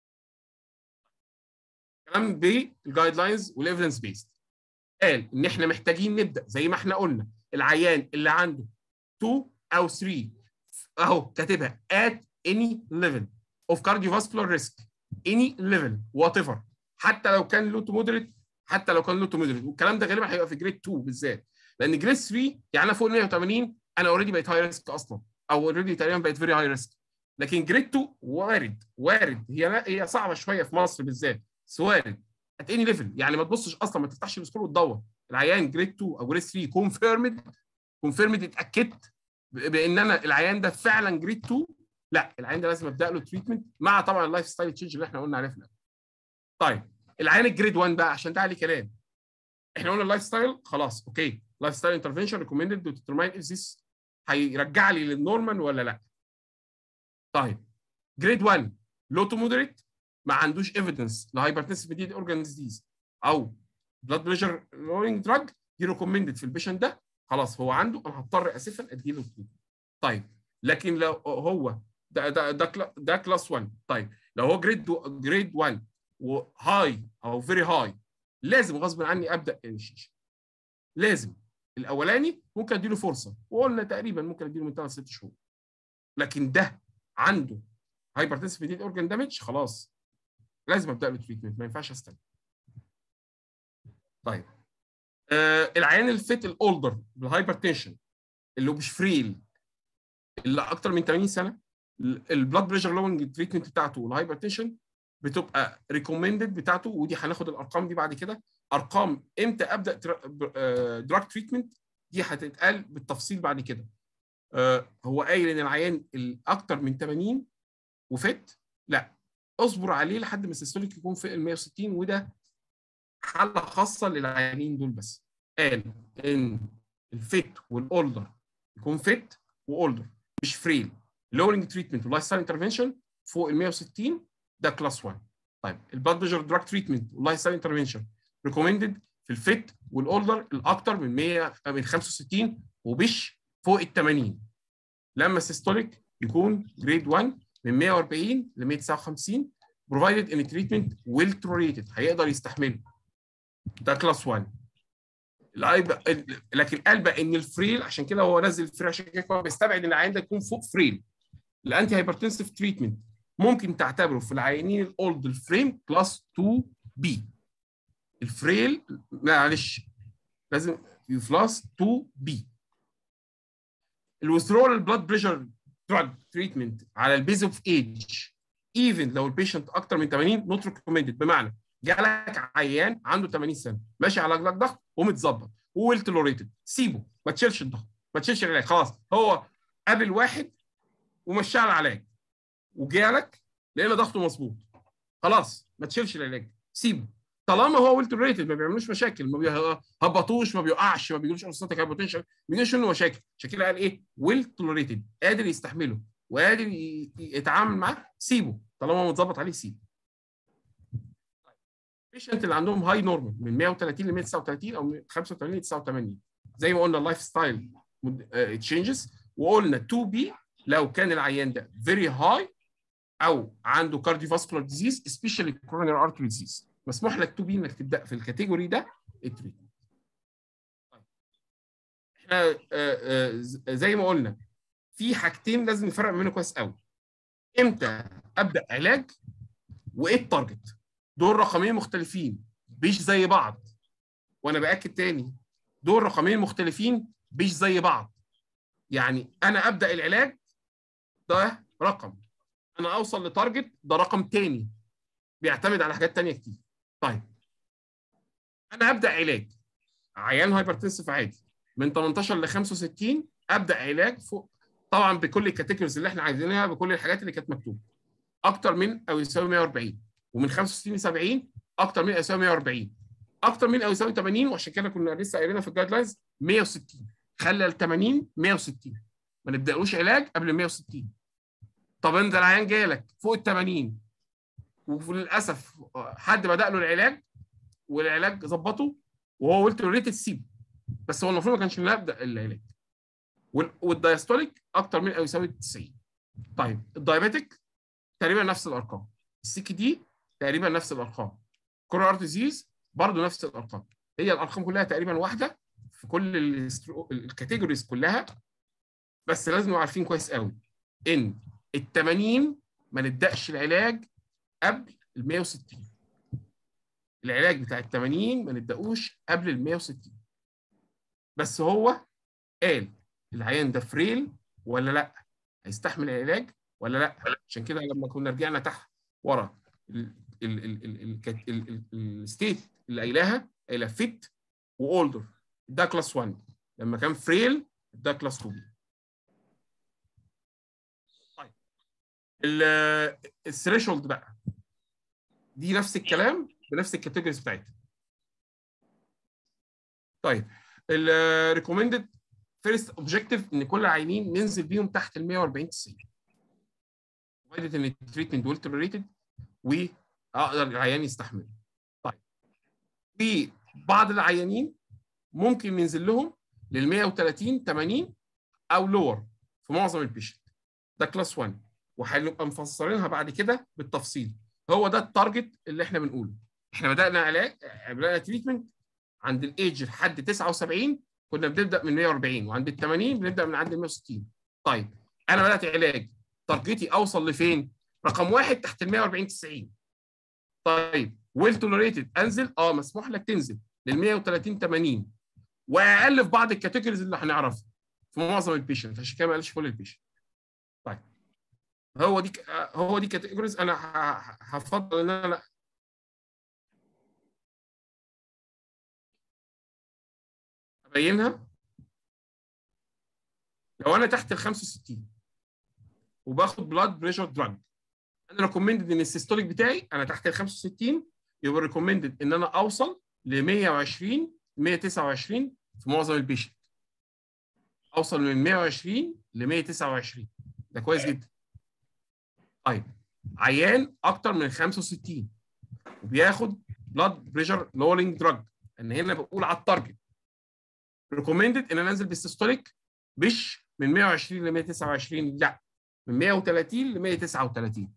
B: كلام بالجايد لاينز والايفيدنس بيست قال ان احنا محتاجين نبدا زي ما احنا قلنا العيان اللي عنده 2 او 3 اهو كاتبها at any level of cardiovascular risk any level whatever حتى لو كان لو تو مودريت حتى لو كان لو تو مودريت والكلام ده غالبا هيبقى في جريد 2 بالذات لان جريد 3 يعني انا فوق ال 180 انا اوريدي بقيت هاي ريسك اصلا او اوريدي تقريبا بقيت فيري هاي ريسك لكن جريد 2 وارد وارد هي لا هي صعبه شويه في مصر بالذات بس وارد ات اني ليفل يعني ما تبصش اصلا ما تفتحش السكور وتدور العيان جريد 2 او جريد 3 كونفيرمد كونفيرمد اتاكدت بان انا العيان ده فعلا جريد 2 لا العيان ده لازم ابدا له تريتمنت مع طبعا اللايف ستايل تشينج اللي احنا قلنا عليه في الاول طيب العيان الجريد 1 بقى عشان ده عليه كلام احنا قلنا اللايف ستايل خلاص اوكي لايف ستايل انترفنشن ريكومندد تو ديترماين اف ذيس هيرجع لي للنورمال ولا لا طيب جريد 1 لو تو مودريت ما عندوش ايفيدنس لهايبرتنسيف ميديت اورجان ديزيز او بلاد بريشر لورينج دراج دي ريكومندد في البيشنت ده خلاص هو عنده انا هضطر اسفا اديله تريتمنت طيب لكن لو هو ده ده ده, كلا- ده كلاس 1 طيب لو هو جريد جريد 1 وهاي او فيري هاي لازم غصب عني ابدا انيشيشن لازم الاولاني ممكن اديله فرصه وقلنا تقريبا ممكن اديله من 3 6 شهور لكن ده عنده هايبرتنسيف ميديت اورجان دامج خلاص لازم ابدا له تريتمنت ما ينفعش استنى طيب آه العيان الفيت الاولدر بالهايبرتنشن اللي هو مش فريل اللي اكتر من 80 سنه البلاد بريشر لونج تريتمنت بتاعته والهايبرتنشن بتبقى ريكومندد بتاعته ودي هناخد الارقام دي بعد كده ارقام امتى ابدا دراج تريتمنت دي هتتقال بالتفصيل بعد كده آه هو قايل ان العيان الاكتر من 80 وفت لا اصبر عليه لحد ما السيستوليك يكون في ال 160 وده حاله خاصه للعيانين دول بس قال ان الفيت والاولدر يكون فيت واولدر مش فريل لورنج تريتمنت ولايف ستايل انترفنشن فوق ال 160 ده كلاس 1 طيب البلاد بريشر دراج تريتمنت واللايف ستايل انترفنشن ريكومندد في الفيت والاولدر الاكتر من 100 من 65 ومش فوق ال 80 لما السيستوليك يكون جريد 1 من 140 ل 159 provided ان التريتمنت ويل توليريتد هيقدر يستحمله ده كلاس 1 الأيب... لكن قال بقى ان الفريل عشان كده هو نزل الفريل عشان كده هو بيستبعد ان العيان ده يكون فوق فريل الانتي هايبرتنسيف تريتمنت ممكن تعتبره في العيانين الاولد الفريم كلاس 2 بي الفريل معلش لازم كلاس 2 بي الويثرول البلاد بريشر دراج تريتمنت على البيز اوف ايج ايفن لو البيشنت اكتر من 80 نوت ريكومندد بمعنى جالك عيان عنده 80 سنه ماشي على علاج ضغط ومتظبط وويل تولوريتد سيبه ما تشيلش الضغط ما تشيلش العلاج خلاص هو قابل واحد ومشاه على العلاج وجالك لقينا ضغطه مظبوط خلاص ما تشيلش العلاج سيبه طالما هو ويل تولوريتد ما بيعملوش مشاكل ما بيهبطوش ما بيقعش ما بيجيلوش اورستاتيك هايبوتنشن ما بيجيلوش منه مشاكل عشان كده قال ايه ويل تولوريتد قادر يستحمله وقادر يتعامل معاه سيبه طالما متظبط عليه سيبه البيشنت اللي عندهم هاي نورمال من 130 ل 139 او من 85 ل 89 زي ما قلنا اللايف ستايل تشينجز وقلنا 2 بي لو كان العيان ده فيري هاي او عنده كارديوفاسكولار ديزيز سبيشالي كوروناري ارتري ديزيز مسموح لك 2 بي انك تبدا في الكاتيجوري ده التريتمنت احنا زي ما قلنا في حاجتين لازم نفرق منهم كويس قوي امتى ابدا علاج وايه التارجت دول رقمين مختلفين مش زي بعض وانا باكد تاني دول رقمين مختلفين مش زي بعض يعني انا ابدا العلاج ده رقم انا اوصل لتارجت ده رقم تاني بيعتمد على حاجات تانية كتير طيب انا ابدا علاج عيان هايبرتنسف عادي من 18 ل 65 ابدا علاج فوق طبعا بكل الكاتيجوريز اللي احنا عايزينها بكل الحاجات اللي كانت مكتوبه اكتر من او يساوي 140 ومن 65 ل 70 اكتر من او يساوي 140 اكتر من او يساوي 80 وعشان كده كنا لسه قايلينها في الجايد لاينز 160 خلى ال 80 160 ما نبدالوش علاج قبل ال 160 طب انت العيان جاي لك فوق ال 80 وللاسف حد بدا له العلاج والعلاج ظبطه وهو قلت له ريت تسيبه بس هو المفروض ما كانش نبدا العلاج وال- والدايستوليك اكتر من او يساوي 90 طيب الدايابيتك تقريبا نفس الارقام السي دي تقريبا نفس الارقام كورونار ارت ديزيز برضه نفس الارقام هي الارقام كلها تقريبا واحده في كل السترو- الكاتيجوريز كلها بس لازم نبقى عارفين كويس قوي ان ال 80 ما نبداش العلاج قبل ال 160 العلاج بتاع ال 80 ما نبداوش قبل ال 160 بس هو قال العيان ده فريل ولا لا هيستحمل العلاج ولا لا عشان كده لما كنا رجعنا تحت ورا الستيت اللي قايلاها قايله فيت واولدر ده كلاس 1 لما كان فريل ده كلاس 2 طيب الثريشولد بقى دي نفس الكلام بنفس الكاتيجوريز بتاعتها طيب الريكومندد فيرست اوبجيكتيف ان كل العيانين ننزل بيهم تحت ال 140 90 provided ان التريتمنت ويل توليريتد واقدر العيان يستحمل طيب في بعض العيانين ممكن ننزل لهم لل 130 80 او لور في معظم البيشنت ده كلاس 1 وهنبقى مفسرينها بعد كده بالتفصيل هو ده التارجت اللي احنا بنقوله احنا بدانا علاج بدانا تريتمنت عند الايدج لحد 79 كنا بنبدا من 140 وعند ال 80 بنبدا من عند 160 طيب انا بدات علاج تارجتي اوصل لفين؟ رقم واحد تحت ال 140 90 طيب ويل توليريتد انزل اه مسموح لك تنزل لل 130 80 واقل في بعض الكاتيجوريز اللي هنعرفها في معظم البيشنت عشان كده ما قالش كل البيشنت طيب هو دي هو دي كاتيجوريز انا هفضل ان انا ابينها لو انا تحت ال 65 وباخد بلاد بريشر دراج انا ريكومندد ان السيستوليك بتاعي انا تحت ال 65 يبقى ريكومندد ان انا اوصل ل 120 129 في معظم البيشنت اوصل من 120 ل 129 ده كويس جدا طيب عيان اكتر من 65 وبياخد بلاد بريشر لورنج دراج ان هنا بقول على التارجت ريكومندد ان انا انزل بالسيستوليك مش من 120 ل 129 لا من 130 ل 139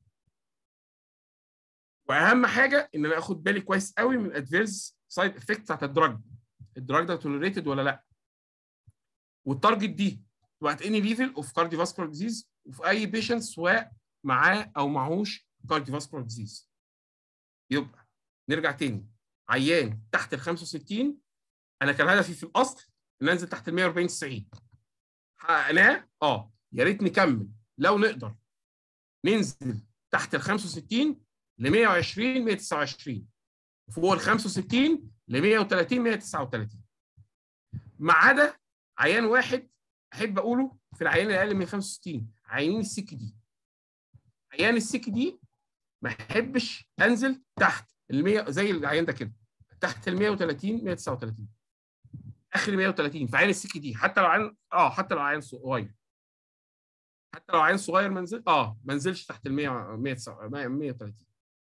B: واهم حاجه ان انا اخد بالي كويس قوي من الادفيرس سايد افكت بتاعت الدراج الدراج ده توليريتد ولا لا والتارجت دي تبقى اني ليفل اوف كارديو فاسكولار ديزيز وفي اي بيشنت سواء معاه او معهوش كارديو فاسكولار ديزيز يبقى نرجع تاني عيان تحت ال 65 انا كان هدفي في الاصل ان انزل تحت ال 140 90 حققناه اه يا ريت نكمل لو نقدر ننزل تحت ال 65 ل 120 129 فوق ال 65 ل 130 139 ما عدا عيان واحد احب اقوله في العيان اللي اقل من 65 عيانين السك دي عيان السك دي ما احبش انزل تحت ال 100 زي العيان ده كده تحت ال 130 139 اخر 130 في عين السك دي حتى لو عين اه حتى لو عين صغير حتى لو عين صغير منزل اه ما نزلش تحت ال 100 130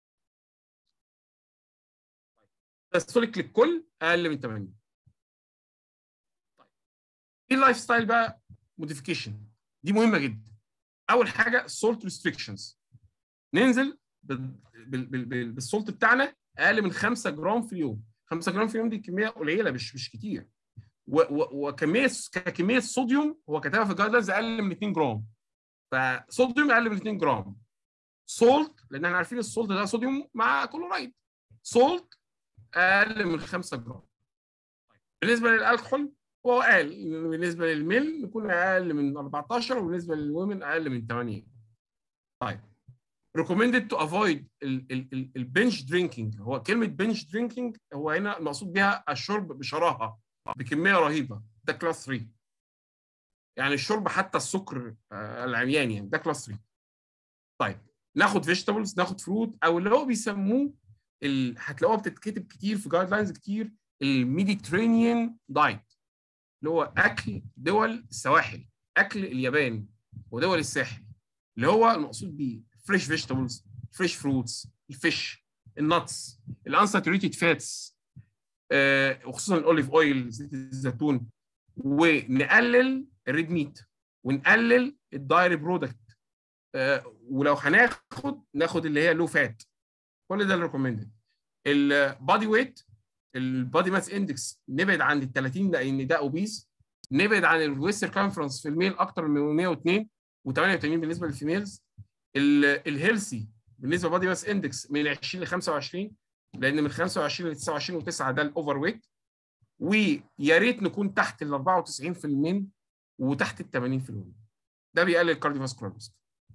B: تستولك للكل اقل من 80 طيب ايه اللايف ستايل بقى موديفيكيشن دي مهمه جدا اول حاجه السولت ريستريكشنز ننزل بالسولت بتاعنا اقل من 5 جرام في اليوم 5 جرام في اليوم دي كميه قليله مش مش كتير وكميه ككميه صوديوم هو كتبها في الجايد لاينز اقل من 2 جرام فصوديوم اقل من 2 جرام سولت لان احنا عارفين السولت ده صوديوم مع كلورايد سولت اقل من 5 جرام بالنسبه للالكحول هو اقل بالنسبه للميل نكون اقل من 14 وبالنسبه للومن اقل من 8 طيب recommended to avoid البنش درينكينج هو كلمه بنش درينكينج هو هنا المقصود بها الشرب بشراهه بكميه رهيبه ده كلاس 3 يعني الشرب حتى السكر العمياني يعني ده كلاس 3 طيب ناخد فيجيتابلز ناخد فروت او اللي هو بيسموه ال... هتلاقوها بتتكتب كتير في جايد لاينز كتير الميديترينيان دايت اللي هو اكل دول السواحل اكل اليابان ودول الساحل اللي هو المقصود بيه فريش فيجيتابلز فريش فروتس الفيش النتس الانساتوريتد فاتس وخصوصا الاوليف اويل زيت الزيتون ونقلل الريد ميت ونقلل الدايري برودكت ولو هناخد ناخد اللي هي لو فات كل ده الريكومندد البادي ويت البادي ماس اندكس نبعد عن ال 30 لان ده اوبيس نبعد عن الويست سيركمفرنس في الميل اكتر من 102 و88 بالنسبه للفيميلز الهيلثي بالنسبه لبادي ماس اندكس من 20 ل 25 لان من 25 ل 29 و9 ده الاوفر ويت ويا ريت نكون تحت ال 94% وتحت ال 80% ده بيقلل الكارديوفاسكولار ريسك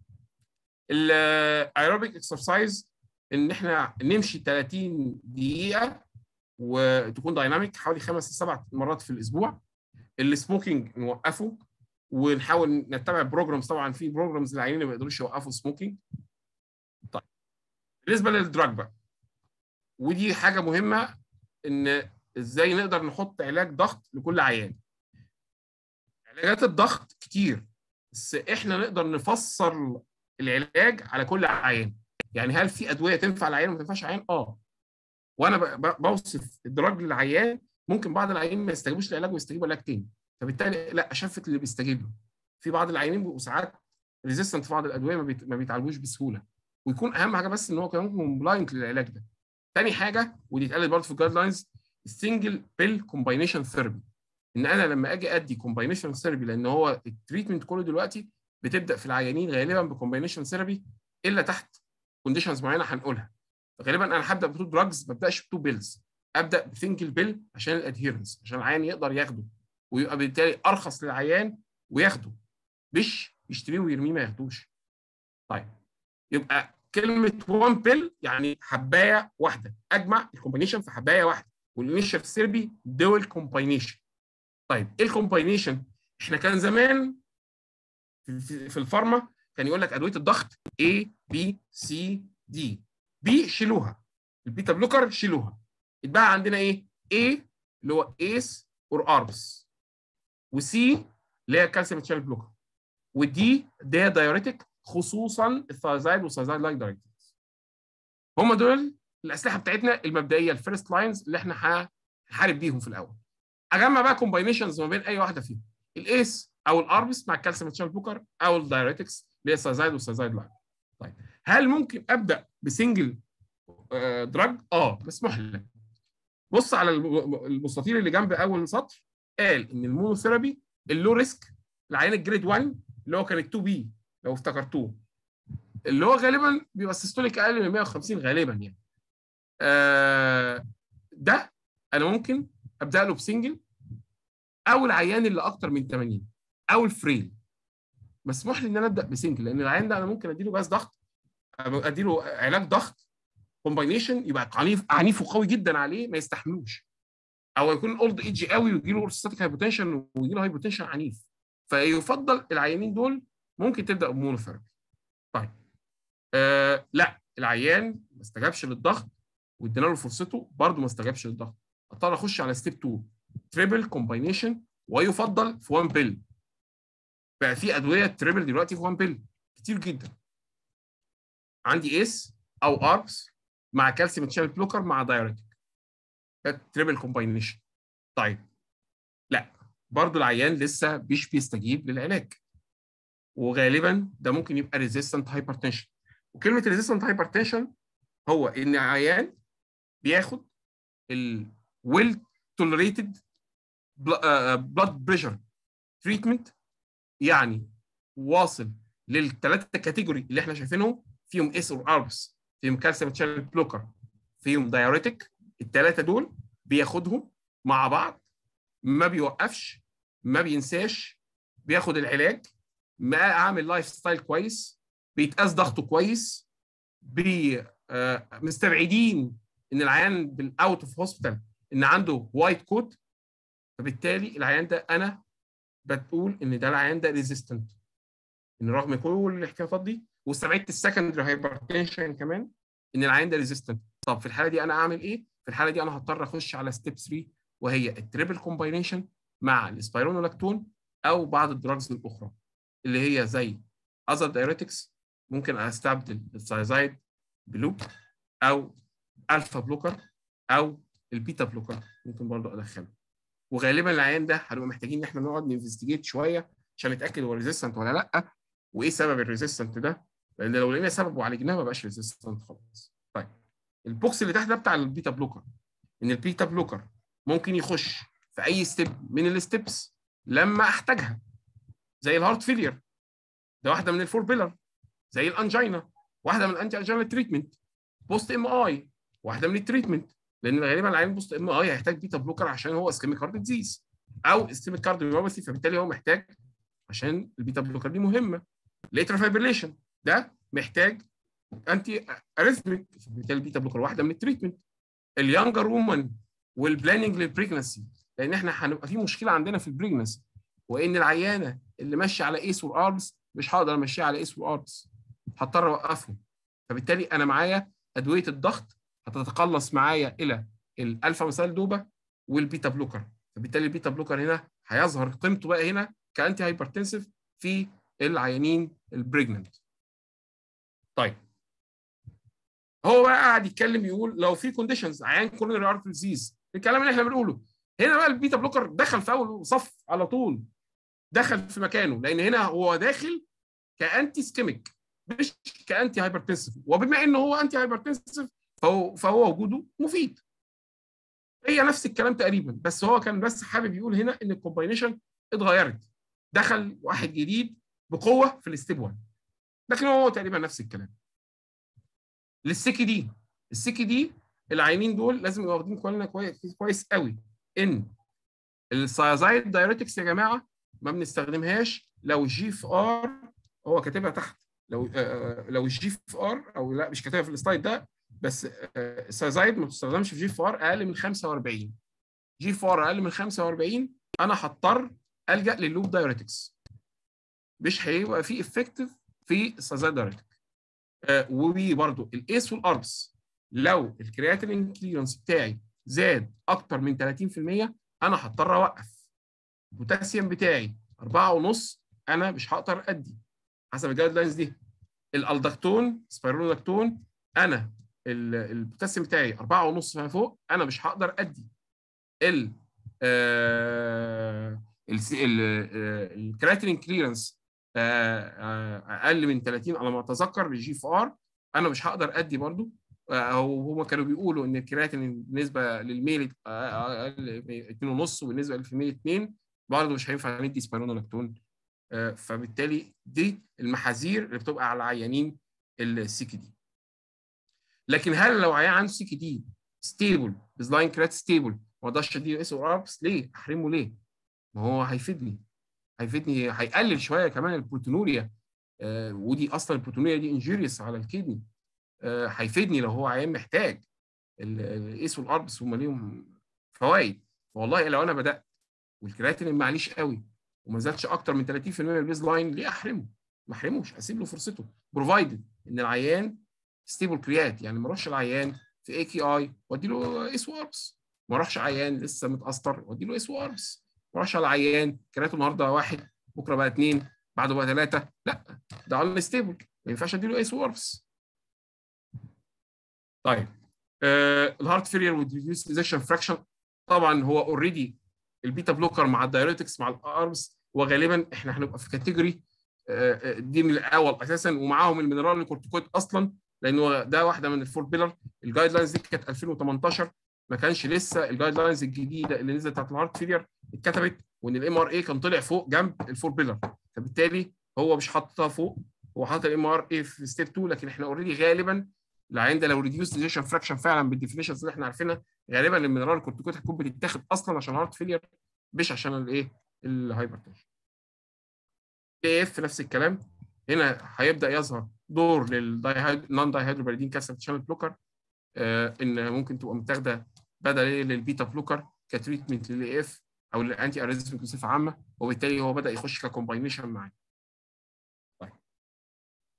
B: الايروبيك اكسرسايز ان احنا نمشي 30 دقيقه وتكون دايناميك حوالي خمس لسبع مرات في الاسبوع السموكينج نوقفه ونحاول نتبع بروجرامز طبعا في بروجرامز العيانين ما يقدروش يوقفوا سموكينج طيب بالنسبه للدراج بقى ودي حاجه مهمه ان ازاي نقدر نحط علاج ضغط لكل عيان علاجات الضغط كتير بس احنا نقدر نفسر العلاج على كل عيان يعني هل في ادويه تنفع العيان وما تنفعش العيان اه وانا بوصف الدراج للعيان ممكن بعض العيانين ما يستجيبوش للعلاج ويستجيبوا علاج تاني فبالتالي لا اشفت اللي بيستجيب له في بعض العيانين بيبقوا ساعات ريزيستنت في بعض الادويه ما, بيت... ما بيتعالجوش بسهوله ويكون اهم حاجه بس ان هو كمان كومبلاينت للعلاج ده تاني حاجه ودي اتقالت برضه في الجايد لاينز السنجل بيل كومباينيشن ثيرابي ان انا لما اجي ادي كومباينيشن ثيرابي لان هو التريتمنت كله دلوقتي بتبدا في العيانين غالبا بكومباينيشن ثيرابي الا تحت كونديشنز معينه هنقولها غالبا انا هبدا بتو دراجز ما ابداش بتو بيلز ابدا بسنجل بيل عشان الادهيرنس عشان العيان يقدر ياخده ويبقى بالتالي ارخص للعيان وياخده مش يشتريه ويرميه ما ياخدوش طيب يبقى كلمه وان بيل يعني حبايه واحده اجمع الكومباينيشن في حبايه واحده والانيشال ثيرابي دول كومباينيشن طيب ايه الكومباينيشن احنا كان زمان في, في الفارما كان يقول لك ادويه الضغط A B C D B شيلوها البيتا بلوكر شيلوها اتبقى عندنا ايه A اللي هو ايس اور اربس وسي اللي هي كالسيوم تشانل بلوكر ودي ده دايوريتك خصوصا الثايزايد والثايزايد لايك دايوريتكس هم دول الاسلحه بتاعتنا المبدئيه الفيرست لاينز اللي احنا هنحارب بيهم في الاول اجمع بقى كومباينيشنز ما بين اي واحده فيهم الايس او الاربس مع الكالسيوم تشانل بلوكر او الدايوريتكس اللي هي الثايزايد والثايزايد لايك طيب هل ممكن ابدا بسنجل دراج اه مسموح لك بص على المستطيل اللي جنب اول سطر قال ان المونوثيرابي اللو ريسك العيان الجريد 1 اللي هو كان 2 بي لو افتكرتوه اللي هو غالبا بيبقى سيستوليك اقل من 150 غالبا يعني آه ده انا ممكن ابدا له بسنجل او العيان اللي اكتر من 80 او الفريل مسموح لي ان انا ابدا بسنجل لان العيان ده انا ممكن اديله جهاز ضغط اديله علاج ضغط كومباينيشن يبقى عنيف عنيف وقوي جدا عليه ما يستحملوش او يكون اولد ايدج قوي ويجي له اورثوستاتيك هايبوتنشن ويجي له هايبوتنشن عنيف فيفضل العيانين دول ممكن تبدا بمونوثيرابي طيب آه لا العيان ما استجابش للضغط وادينا له فرصته برضه ما استجابش للضغط اضطر اخش على ستيب 2 تريبل كومباينيشن ويفضل في 1 بيل بقى في ادويه تريبل دلوقتي في 1 بيل كتير جدا عندي ايس او اربس مع كالسيوم تشانل بلوكر مع دايوريتك تريبل كومباينيشن طيب لا برضو العيان لسه مش بيستجيب للعلاج وغالبا ده ممكن يبقى ريزيستنت هايبرتنشن وكلمه ريزيستنت هايبرتنشن هو ان عيان بياخد الويل توليريتد بلاد بريشر تريتمنت يعني واصل للثلاثه كاتيجوري اللي احنا شايفينهم فيهم اس اور اربس فيهم كالسيوم تشانل بلوكر فيهم دايوريتك الثلاثه دول بياخدهم مع بعض ما بيوقفش ما بينساش بياخد العلاج ما عامل لايف ستايل كويس بيتقاس ضغطه كويس بي آه مستبعدين ان العيان بالاوت اوف هوسبيتال ان عنده وايت كوت فبالتالي العيان ده انا بتقول ان ده العيان ده ريزيستنت ان رغم كل الاحتياطات دي واستبعدت السكندري هايبرتنشن كمان ان العيان ده ريزيستنت طب في الحاله دي انا اعمل ايه؟ في الحاله دي انا هضطر اخش على ستيب 3 وهي التريبل كومباينيشن مع السبايرونولاكتون او بعض الدراجز الاخرى اللي هي زي اذر دايريتكس ممكن استبدل السايزايد بلوب او الفا بلوكر او البيتا بلوكر ممكن برضه ادخله وغالبا العيان ده هنبقى محتاجين ان احنا نقعد ننفستيجيت شويه عشان نتاكد هو ريزيستنت ولا لا وايه سبب الريزيستنت ده لان لو لقينا سبب وعالجناه ما بقاش ريزيستنت خالص طيب البوكس اللي تحت ده بتاع البيتا بلوكر ان البيتا بلوكر ممكن يخش في اي ستيب من الستبس لما احتاجها زي الهارت فيلير ده واحده من الفور بيلر زي الانجينا واحده من الانتي انجينا تريتمنت بوست ام اي واحده من التريتمنت لان غالبا العيان بوست ام اي هيحتاج بيتا بلوكر عشان هو اسكيميك هارت ديزيز او اسكيميك كارديوميوباثي فبالتالي هو محتاج عشان البيتا بلوكر دي مهمه ليتر فايبريليشن ده محتاج انتي اريثميك فبالتالي البيتا بلوكر واحده من التريتمنت اليانجر وومن والبلاننج للبريجنسي لان احنا هنبقى في مشكله عندنا في البريجنسي وان العيانه اللي ماشيه على ايس واربس مش هقدر امشيها على ايس واربس هضطر اوقفهم فبالتالي انا معايا ادويه الضغط هتتقلص معايا الى الالفا مثال دوبا والبيتا بلوكر فبالتالي البيتا بلوكر هنا هيظهر قيمته بقى هنا كانتي هايبرتنسيف في العيانين البريجننت طيب هو بقى قاعد يتكلم يقول لو في كونديشنز عيان كورونري ارت ديزيز الكلام اللي احنا بنقوله هنا بقى البيتا بلوكر دخل في اول صف على طول دخل في مكانه لان هنا هو داخل كانتي سكيميك مش كانتي هايبرتنسيف وبما انه هو انتي هايبرتنسيف فهو فهو وجوده مفيد هي نفس الكلام تقريبا بس هو كان بس حابب يقول هنا ان الكومباينيشن اتغيرت دخل واحد جديد بقوه في الستيب 1 لكن هو تقريبا نفس الكلام للسكي دي السكي دي العينين دول لازم يبقوا واخدين بالنا كويس كويس قوي ان السايزايد دايريتكس يا جماعه ما بنستخدمهاش لو جي في ار هو كاتبها تحت لو آه لو الجي في ار او لا مش كاتبها في السلايد ده بس آه السايزايد ما بتستخدمش في جي في ار اقل من 45 جي في ار اقل من 45 انا هضطر الجا لللوب دايريتكس مش هيبقى في افكتيف في السايزايد دايريتك آه وبرده الايس والاربس لو الكرياتين كليرنس بتاعي زاد اكتر من 30% انا هضطر اوقف البوتاسيوم بتاعي 4.5 انا مش هقدر ادي حسب الجايد لاينز دي الالدكتون سبايرولودكتون انا البوتاسيوم بتاعي 4.5 فما فوق انا مش هقدر ادي ال الكرياتين كليرنس اقل من 30 على ما اتذكر للجي اف ار انا مش هقدر ادي برضو او هم كانوا بيقولوا ان الكرياتين بالنسبه للميل اقل 2.5 وبالنسبه للفيميل 2 برضه مش هينفع ندي سبايرونولاكتون فبالتالي دي المحاذير اللي بتبقى على عيانين السي كي دي لكن هل لو عيان عنده سي كي دي ستيبل بزلاين كرات ستيبل ما اقدرش اديله اس او اربس ليه؟ احرمه ليه؟ ما هو هيفيدني هيفيدني هيقلل شويه كمان البروتينوريا آه ودي اصلا البروتينوريا دي انجيريس على الكدني آه هيفيدني لو هو عيان محتاج الاس والاربس هم ليهم فوائد والله لو انا بدات والكرياتين معليش قوي وما زادش اكتر من 30% من البيز لاين ليه احرمه؟ ما احرموش اسيب له فرصته بروفايدد ان العيان ستيبل كريات يعني ما اروحش العيان في اي كي اي وادي له اس واربس ما اروحش عيان لسه متاثر وادي له اس واربس ما اروحش على عيان كرياته النهارده واحد بكره بقى اثنين بعده بقى ثلاثه لا ده ان ستيبل ما ينفعش ادي له اس واربس طيب آه الهارت فيلير والريديوس ايجكشن فراكشن طبعا هو اوريدي البيتا بلوكر مع الدايريتكس مع الاربس وغالبا احنا هنبقى في كاتيجوري آه دي من الاول اساسا ومعاهم المينرال الكورتيكويد اصلا لانه ده واحده من الفور بيلر الجايد لاينز دي كانت 2018 ما كانش لسه الجايد لاينز الجديده اللي نزلت بتاعت الهارت فيلير اتكتبت وان الام ار اي كان طلع فوق جنب الفور بيلر فبالتالي هو مش حاططها فوق هو حاطط الام ار اي في ستيب 2 لكن احنا اوريدي غالبا العين ده لو ريديوس ديجيشن فراكشن فعلا بالديفينيشنز اللي احنا عارفينها غالبا المينرال الكورتيكويد هتكون بتتاخد اصلا عشان الهارت فيلير مش عشان الايه الهايبرتنشن اي اف نفس الكلام هنا هيبدا يظهر دور للنون دايهيدروبريدين كاسيت شانل بلوكر آه ان ممكن تبقى متاخده بدل ايه للبيتا بلوكر كتريتمنت للاي اف او للانتي اريزمك بصفه عامه وبالتالي هو بدا يخش ككومباينيشن معاه. طيب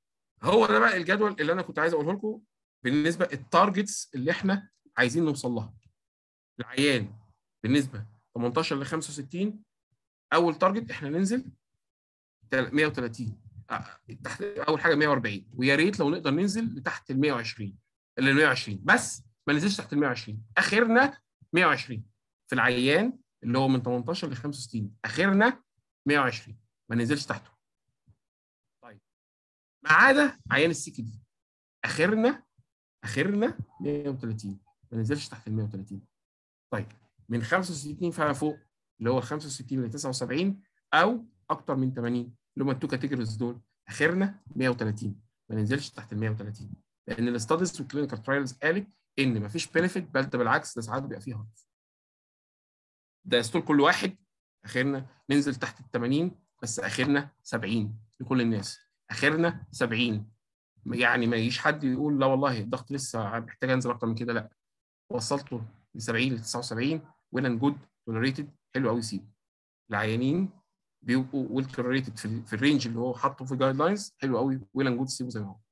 B: هو ده بقى الجدول اللي انا كنت عايز اقوله لكم بالنسبه التارجتس اللي احنا عايزين نوصل لها العيان بالنسبه 18 ل 65 اول تارجت احنا ننزل 130 تحت اول حاجه 140 ويا ريت لو نقدر ننزل لتحت ال 120 ال 120 بس ما ننزلش تحت ال 120 اخرنا 120 في العيان اللي هو من 18 ل 65 اخرنا 120 ما ننزلش تحته طيب ما عدا عيان السكه دي اخرنا اخرنا 130 ما ننزلش تحت ال 130 طيب من 65 فما فوق اللي هو 65 ل 79 او اكتر من 80 اللي هم التو كاتيجوريز دول اخرنا 130 ما ننزلش تحت ال 130 لان الاستاديز والكلينيكال ترايلز قالت ان ما فيش بنفيت بل ده بالعكس ده ساعات بيبقى فيه هارف ده يستول كل واحد اخرنا ننزل تحت ال 80 بس اخرنا 70 لكل الناس اخرنا 70 يعني ما يجيش حد يقول لا والله الضغط لسه محتاج انزل اكتر من كده لا وصلته ل 70 ل 79 ويل اند جود توليريتد حلو قوي سيبه العيانين بيبقوا ويل توليريتد في, في الرينج اللي هو حاطه في الجايد لاينز حلو قوي ويل اند جود سيبه زي ما هو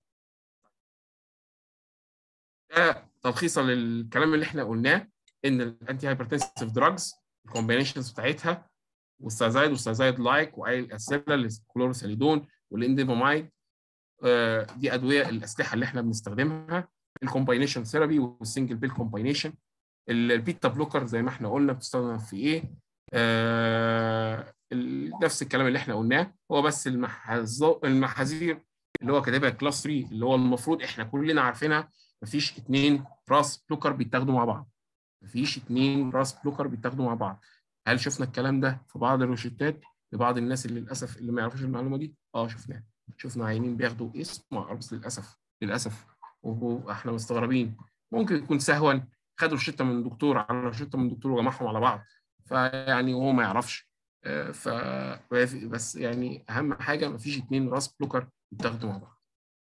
B: ده تلخيصا للكلام اللي احنا قلناه ان الانتي هايبرتنسيف دراجز الكومبينيشنز بتاعتها والستازايد والستازايد لايك واي الاسئله الكلوروساليدون والانديفامايد آه دي ادويه الاسلحه اللي احنا بنستخدمها الكومباينيشن ثيرابي والسنجل بيل كومباينيشن البيتا بلوكر زي ما احنا قلنا بتستخدم في ايه آه نفس الكلام اللي احنا قلناه هو بس المحاذير اللي هو كاتبها كلاس 3 اللي هو المفروض احنا كلنا عارفينها مفيش اثنين راس بلوكر بيتاخدوا مع بعض مفيش اثنين راس بلوكر بيتاخدوا مع بعض هل شفنا الكلام ده في بعض الروشتات لبعض الناس اللي للاسف اللي ما يعرفوش المعلومه دي اه شفناها شفنا عيانين بياخدوا اسم مع اربس للاسف للاسف واحنا مستغربين ممكن يكون سهوا خدوا روشته من دكتور على روشته من دكتور وجمعهم على بعض فيعني وهو ما يعرفش ف بس يعني اهم حاجه ما فيش اثنين راس بلوكر يتاخدوا مع بعض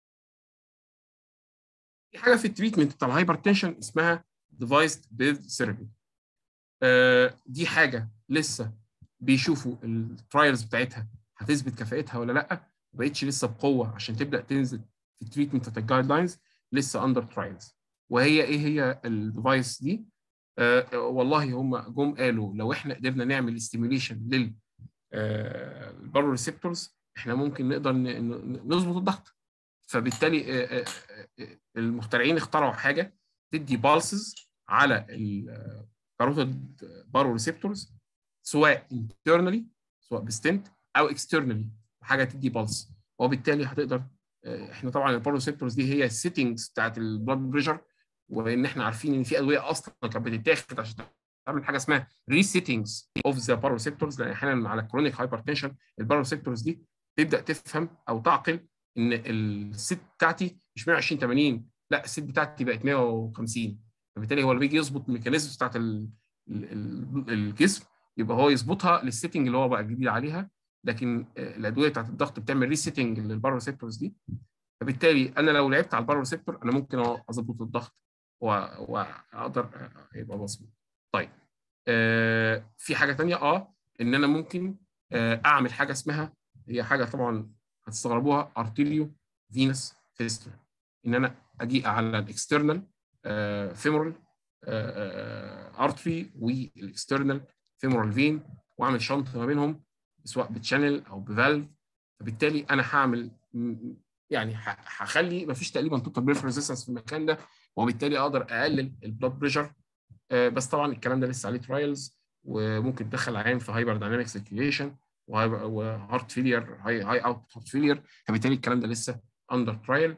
B: في حاجه في التريتمنت بتاع الهايبرتنشن اسمها ديفايس بيز ثيرابي دي حاجه لسه بيشوفوا الترايلز بتاعتها هتثبت كفاءتها ولا لا ما بقتش لسه بقوه عشان تبدا تنزل في التريتمنت بتاع الجايد لاينز لسه اندر ترايلز وهي ايه هي الديفايس دي آه والله هم جم قالوا لو احنا قدرنا نعمل ستيميوليشن لل آه البارو ريسبتورز احنا ممكن نقدر نظبط الضغط فبالتالي آه المخترعين اخترعوا حاجه تدي بالسز على الكاروتيد بارو ريسبتورز سواء internally سواء بستنت او externally حاجه تدي بالس وبالتالي هتقدر احنا طبعا البارو ريسبتورز دي هي السيتنجز بتاعت البلاد بريشر وان احنا عارفين ان في ادويه اصلا كانت بتتاخد عشان تعمل حاجه اسمها ريسيتنجز اوف ذا بارو ريسبتورز لان احيانا على الكرونيك هايبرتنشن البارو ريسبتورز دي تبدا تفهم او تعقل ان الست بتاعتي مش 120 80 لا الست بتاعتي بقت 150 فبالتالي هو اللي بيجي يظبط الميكانيزم بتاعت الجسم يبقى هو يظبطها للسيتنج اللي هو بقى جديد عليها لكن الادويه بتاعت الضغط بتعمل ريسيتنج للبارو ريسبتورز دي فبالتالي انا لو لعبت على البارو ريسبتور انا ممكن اظبط الضغط واقدر يبقى مظبوط. طيب آه في حاجه ثانيه اه ان انا ممكن آه اعمل حاجه اسمها هي حاجه طبعا هتستغربوها ارتيريو فينس فيستول ان انا اجي على الاكسترنال آه فيمورال ارتري والاكسترنال فيمورال فين واعمل شنط ما بينهم سواء بتشانل او بفالف فبالتالي انا هعمل يعني هخلي مفيش تقريبا توتال بريف ريزيستنس في المكان ده وبالتالي اقدر اقلل البلاد بريشر بس طبعا الكلام ده لسه عليه ترايلز وممكن تدخل عين في هايبر دايناميك سيركيوليشن وهارت فيلير هاي هاي اوت هارت فيلير فبالتالي الكلام ده لسه اندر ترايل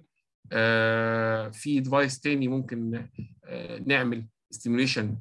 B: في ديفايس تاني ممكن نعمل ستيميوليشن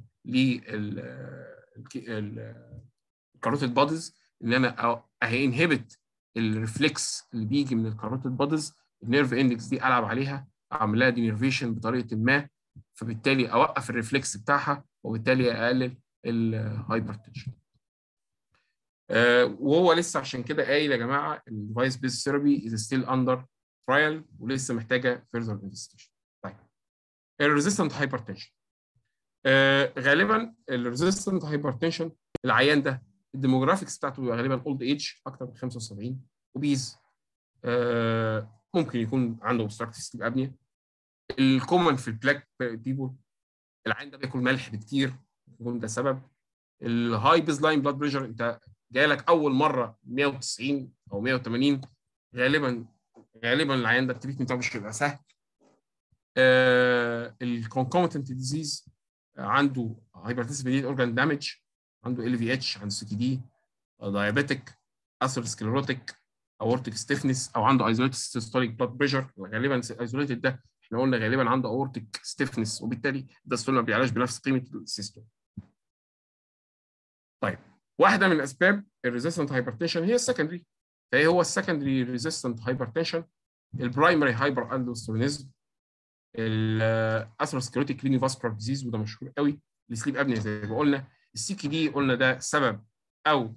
B: للكاروتيد بوديز ان انا هينهبت الريفلكس اللي بيجي من الكاروتيد بوديز النيرف اندكس دي العب عليها اعمل لها دينيرفيشن بطريقه ما فبالتالي اوقف الريفلكس بتاعها وبالتالي اقلل الهايبرتنشن أه وهو لسه عشان كده قايل يا جماعه الديفايس بيز ثيرابي از ستيل اندر ترايل ولسه محتاجه فيرذر انفستيجيشن طيب الريزيستنت هايبرتنشن أه غالبا الريزيستنت هايبرتنشن العيان ده الديموغرافيكس بتاعته غالبا اولد ايج اكتر من 75 وبيز أه ممكن يكون عنده obstructive sleep apnea الكومن في البلاك بيبول العين ده بياكل ملح بكتير يكون ده سبب الهاي بيز لاين بلاد بريشر انت جالك اول مره 190 او 180 غالبا غالبا العيان ده التريتمنت بتاعه مش هيبقى سهل آه الكونكومتنت ديزيز عنده هايبرتنسيف فينيت اورجان دامج عنده ال في اتش عنده سي تي دي دايابيتك اثيروسكليروتيك اورتيك ستيفنس او عنده ايزوليتد سيستوليك بلاد بريشر غالبا ايزوليتد ده احنا قلنا غالبا عنده اورتيك ستيفنس وبالتالي ده ستول ما بيعلاش بنفس قيمه السيستول طيب واحده من اسباب الريزيستنت هايبرتنشن هي السكندري فايه هو السكندري ريزيستنت هايبرتنشن البرايمري هايبر اندوسترونيزم الاثيروسكليروتيك ريني فاسكولار ديزيز وده مشهور قوي السليب ابنيا زي ما قلنا السي كي دي قلنا ده سبب او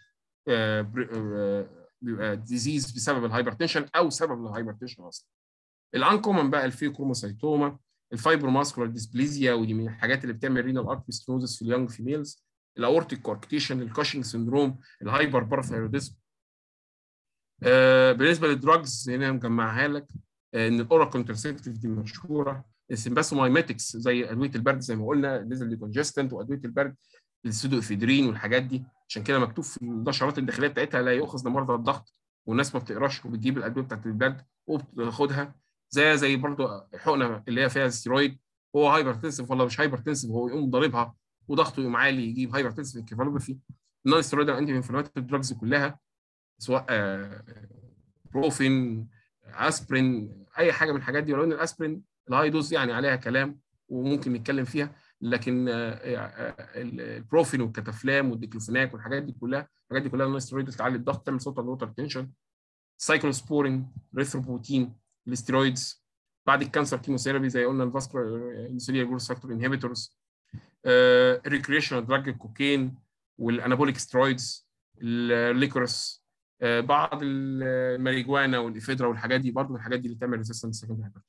B: بيبقى ديزيز بسبب الهايبرتنشن او سبب الهايبرتنشن اصلا الانكومن بقى الفيوكروموسايتوما الفايبروماسكولار ديسبليزيا ودي من الحاجات اللي بتعمل رينال ارتري ستنوزس في اليونج فيميلز الاورتيك كوركتيشن الكاشنج سندروم الهايبر باراثايروديزم آه بالنسبه للدراجز هنا مجمعها لك آه ان الاورال كونترسيبتيف دي مشهوره السمباسومايماتكس زي ادويه البرد زي ما قلنا نزل ديكونجستنت وادويه البرد السودو افيدرين والحاجات دي عشان كده مكتوب في النشرات الداخليه بتاعتها لا يؤخذ لمرضى الضغط والناس ما بتقراش وبتجيب الادويه بتاعت البرد وبتاخدها زي زي برضه حقنه اللي هي فيها ستيرويد هو هايبرتنسف ولا مش هايبرتنسف هو يقوم ضاربها وضغطه يقوم عالي يجيب هايبرتنسف انكفالوباثي النون ستيرويدال انتي انفلاماتوري دراجز كلها سواء بروفين اسبرين اي حاجه من الحاجات دي ولو ان الاسبرين الهاي دوز يعني عليها كلام وممكن نتكلم فيها لكن البروفين والكتافلام والديكلوفيناك والحاجات دي كلها الحاجات دي كلها نون ستيرويد تعلي الضغط تعمل صوت الوتر تنشن سايكلوسبورين ريثروبوتين الاستيرويدز بعد الكانسر كيموثيرابي زي قلنا الفاسكولار انسولين جروث فاكتور انهبيتورز الريكريشنال دراج الكوكين والانابوليك سترويدز الليكورس بعض الماريجوانا والافيدرا والحاجات دي برضه الحاجات دي اللي بتعمل ريزيستنت سكند هايبرتنشن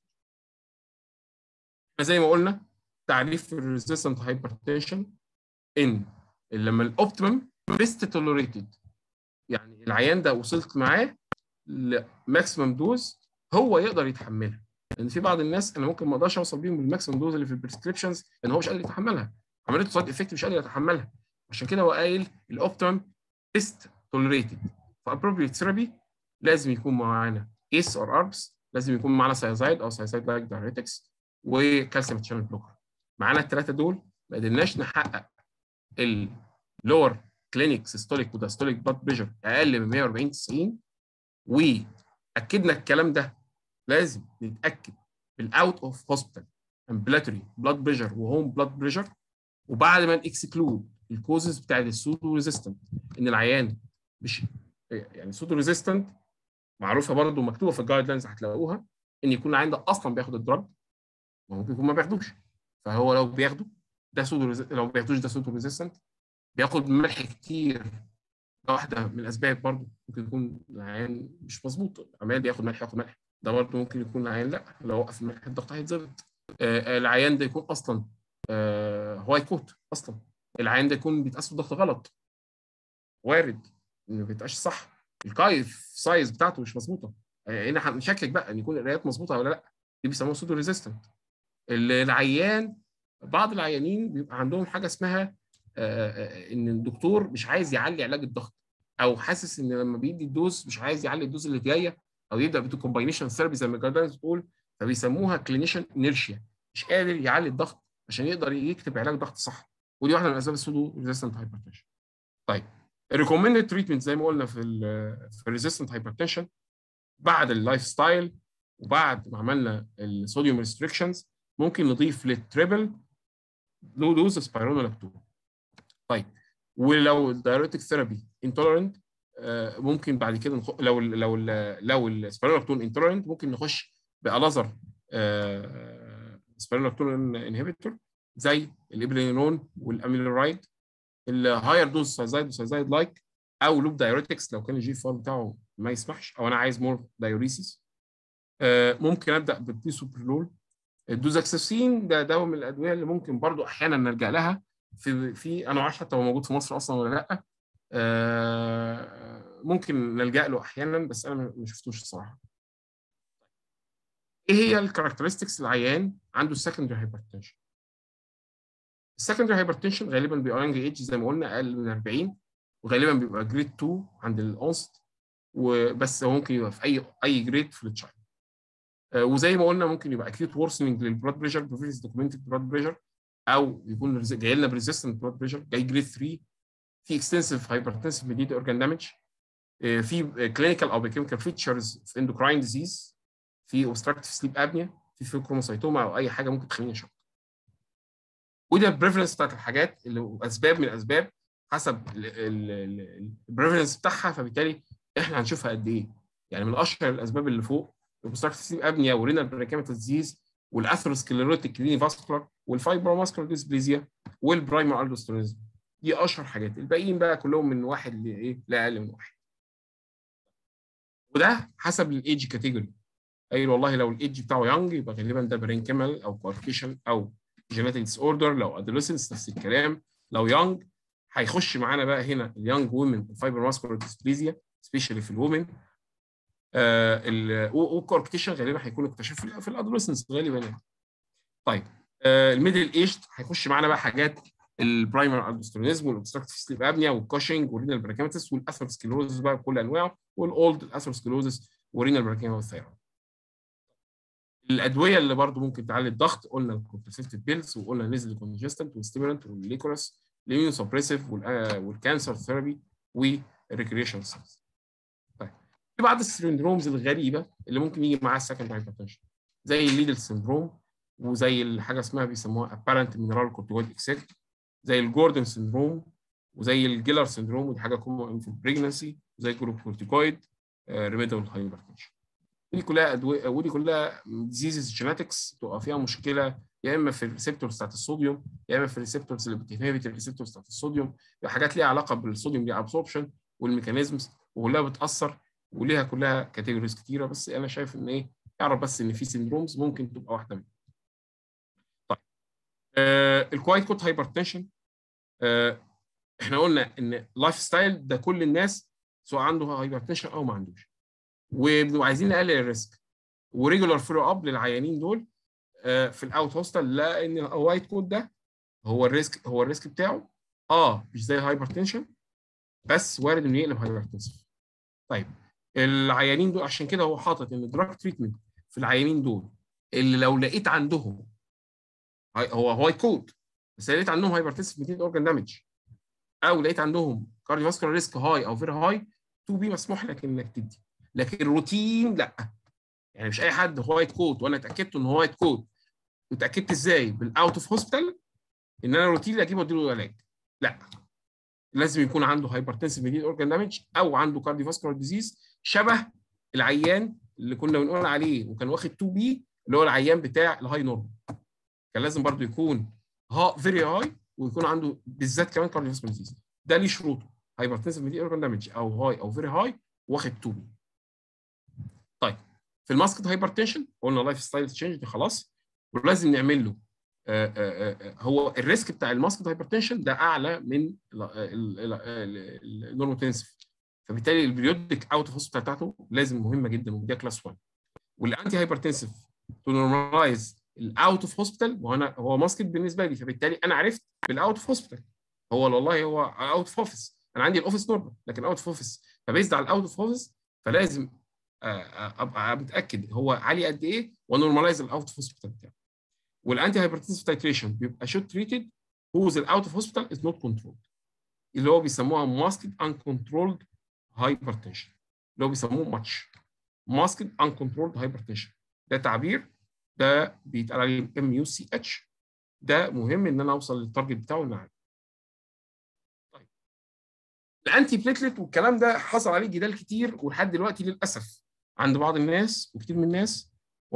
B: زي ما قلنا تعريف الريزيستنت هايبرتنشن ان لما الاوبتيمم بيست توليريتد يعني العيان ده وصلت معاه لماكسيمم دوز هو يقدر يتحملها لان في بعض الناس انا ممكن ما اقدرش اوصل بيهم للماكسيمم دوز اللي في البريسكريبشنز لان هو مش قادر يتحملها عمليه سايد افكت مش قادر يتحملها عشان كده هو قايل الاوبتيمم بيست توليريتد فابروبريت ثيرابي لازم يكون معانا ايس اور اربس لازم يكون معانا سايزايد او سايزايد لايك دايريتكس وكالسيوم تشانل بلوكر معانا الثلاثه دول ما قدرناش نحقق اللور كلينيك سيستوليك وداستوليك بلاد بريشر اقل من 140 90 واكدنا الكلام ده لازم نتاكد بالاوت اوف هوسبيتال امبلاتوري بلاد بريشر وهوم بلاد بريشر وبعد ما نكسكلود الكوزز بتاعت السودو ريزيستنت ان العيان مش يعني سودو ريزيستنت معروفه برضه مكتوبه في الجايد لاينز هتلاقوها ان يكون العيان ده اصلا بياخد الدرج ممكن يكون ما بياخدوش فهو لو بياخده ده سودو ريزيستنت لو ما بياخدوش ده سودو ريزيستنت بياخد ملح كتير ده واحده من الاسباب برضه ممكن يكون العيان مش مظبوط عمال بياخد ملح ياخد ملح ده برضه ممكن يكون العيان لا لو وقف الملح الضغط هيتظبط آه العيان ده يكون اصلا آه هواي كوت اصلا العيان ده يكون بيتقاس له ضغط غلط وارد انه ما بيتقاش صح الكايف سايز بتاعته مش مظبوطه هنا هنشكك بقى ان يكون القرايات مظبوطه ولا لا دي بيسموها سودو ريزيستنت العيان بعض العيانين بيبقى عندهم حاجه اسمها آه ان الدكتور مش عايز يعلي علاج الضغط او حاسس ان لما بيدي الدوز مش عايز يعلي الدوز اللي جايه او يبدا بكومباينيشن ثيرابي زي ما الجايدلاينز بتقول فبيسموها كلينيشن انيرشيا مش قادر يعلي الضغط عشان يقدر يكتب علاج ضغط صح ودي واحده من اسباب السودو ريزيستنت هايبرتنشن طيب الريكومندد تريتمنت زي ما قلنا في ال في الريزيستنت هايبرتنشن بعد اللايف ستايل وبعد ما عملنا الصوديوم ريستريكشنز ممكن نضيف للتريبل لو دوز سبايرونولاكتون طيب ولو الدايوريتك ثيرابي انتولرنت ممكن بعد كده نخ... لو ال لو ال لو السبايرونولاكتون انتولرنت ممكن نخش بالازر سبايرونولاكتون انهبيتور زي الابرينون والاميلورايد الهاير دوز سايزايد وسايزايد لايك او لوب دايوريتكس لو كان الجي فار بتاعه ما يسمحش او انا عايز مور دايوريسيس ممكن ابدا ببريسوبرلول الدوزاكساسين ده دواء من الادويه اللي ممكن برضو احيانا نلجا لها في في انا ما اعرفش حتى هو موجود في مصر اصلا ولا لا ممكن نلجا له احيانا بس انا ما شفتوش الصراحه ايه هي الكاركترستكس العيان عنده السكندري هايبرتنشن السكندري هايبرتنشن غالبا بيبقى يونج ايج زي ما قلنا اقل من 40 وغالبا بيبقى جريد 2 عند الاونست وبس هو ممكن يبقى في اي اي جريد في التشايلد وزي ما قلنا ممكن يبقى اكيوت وورسنج للبلاد بريشر بريفيس دوكيومنتد بلاد بريشر او يكون جاي لنا بريزيستنت بلاد بريشر جاي جريد 3 في اكستنسيف هايبرتنسيف ميديت اورجان دامج في كلينيكال او بيكيميكال فيتشرز في اندوكراين ديزيز في اوبستراكتيف سليب ابنيا في فيكروموسايتوما او اي حاجه ممكن تخليني اشك وده البريفلنس بتاعت الحاجات اللي اسباب من الاسباب حسب البريفلنس بتاعها فبالتالي احنا هنشوفها قد ايه يعني من اشهر الاسباب اللي فوق الاوبستراكتيف سليب ابنيا ورينال بريكاميتال ديزيز والاثيروسكليروتيك كليني فاسكولار والفايبروماسكولار ديسبليزيا والبرايمر الدوسترونيزم دي اشهر حاجات الباقيين بقى كلهم من واحد لايه لاقل من واحد وده حسب الايدج كاتيجوري اي والله لو الايدج بتاعه يونج يبقى غالبا ده برين كيمال او كواركيشن او جينيتك ديس اوردر لو ادوليسنس نفس الكلام لو يونج هيخش معانا بقى هنا اليونج وومن الفايبر ماسكولار ديسبليزيا سبيشالي في الوومن آه والكواركيشن غالبا هيكون اكتشف في الادوليسنس غالبا يعني طيب آه الميدل ايج هيخش معانا بقى حاجات البرايمر الدوسترونيزم والاوبستراكتيف سليب ابنيا والكوشنج والرينال براكيماتس والاثيروسكليروزس بقى بكل انواعه والاولد الاثيروسكليروزس والرينال براكيما والثايرويد الادويه اللي برضو ممكن تعلي الضغط قلنا الكونترسيبتيف بيلز وقلنا نزل كونجستنت والستيمولانت والليكوراس الاميون سبريسيف والكانسر ثيرابي والريكريشن سيلز طيب في بعض السندرومز الغريبه اللي ممكن يجي معاها السكند هايبرتنشن زي الليدل سندروم وزي الحاجه اسمها بيسموها apparent mineral corticoid excess زي الجوردن سندروم وزي الجيلر سندروم ودي حاجه كومون في البريجنسي زي الجلوكورتيكويد ريميدال هايبرتنشن دي كلها ادويه ودي كلها ديزيزز جيناتكس تبقى فيها مشكله يا اما في الريسبتورز بتاعت الصوديوم يا اما في الريسبتورز اللي بتنهبت الريسبتورز بتاعت الصوديوم حاجات ليها علاقه بالصوديوم دي ابسوربشن والميكانيزمز وكلها بتاثر وليها كلها كاتيجوريز كتيره بس انا شايف ان ايه اعرف بس ان في سندرومز ممكن تبقى واحده منهم. طيب آه الكوايت كوت هايبرتنشن آه احنا قلنا ان لايف ستايل ده كل الناس سواء عنده هايبرتنشن او ما عندوش وبنبقى عايزين نقلل الريسك وريجولار فولو اب للعيانين دول آه في الاوت هوستل لان الوايت كود ده هو الريسك هو الريسك بتاعه اه مش زي الهايبرتنشن بس وارد انه يقلب هايبرتنسف طيب العيانين دول عشان كده هو حاطط ان الدراج تريتمنت في العيانين دول اللي لو لقيت عندهم هو هواي كود بس لقيت عندهم هايبرتنسف ميتين اورجان دامج او لقيت عندهم كارديوفاسكولار ريسك هاي او فيري هاي 2 بي مسموح لك انك تدي لكن الروتين لا يعني مش اي حد وايت كود وانا اتاكدت ان هو وايت كود واتاكدت ازاي بالاوت اوف هوسبيتال ان انا روتين اجيبه اديله علاج لا لازم يكون عنده هايبرتنسيف ميديت اورجان دامج او عنده كارديوفاسكولار ديزيز شبه العيان اللي كنا بنقول عليه وكان واخد 2 بي اللي هو العيان بتاع الهاي نورمال كان لازم برضو يكون ها فيري هاي ويكون عنده بالذات كمان كارديوفاسكولار ديزيز ده ليه شروطه هايبرتنسيف ميديت اورجان دامج او هاي او فيري هاي واخد 2 بي طيب في الماسكت هايبرتنشن قلنا لايف ستايل تشينج دي خلاص ولازم نعمل له آآ آآ هو الريسك بتاع الماسكت هايبرتنشن ده اعلى من النورموتنسف فبالتالي البريودك اوت اوف بتاعته لازم مهمه جدا ودي كلاس 1 والانتي هايبرتنسف تو نورماليز الاوت اوف هوسبيتال وانا هو ماسكت بالنسبه لي فبالتالي انا عرفت بالاوت اوف هوسبيتال هو والله هو اوت اوف اوفيس انا عندي الاوفيس نورمال لكن اوت اوف اوفيس فبيزد على الاوت اوف اوفيس فلازم ابقى متاكد هو عالي قد ايه ونورماليز الاوت اوف هوسبيتال بتاعه والانتي هايبرتنسيف تايتريشن بيبقى شوت تريتد whose الاوت اوف هوسبيتال از نوت كنترولد اللي هو بيسموها ماسكد انكنترولد هايبرتنشن اللي هو بيسموه ماتش ماسكد انكنترولد هايبرتنشن ده تعبير ده بيتقال عليه ام يو سي اتش ده مهم ان انا اوصل للتارجت بتاعه المعالي طيب الانتي بليتلت والكلام ده حصل عليه جدال كتير ولحد دلوقتي للاسف عند بعض الناس وكتير من الناس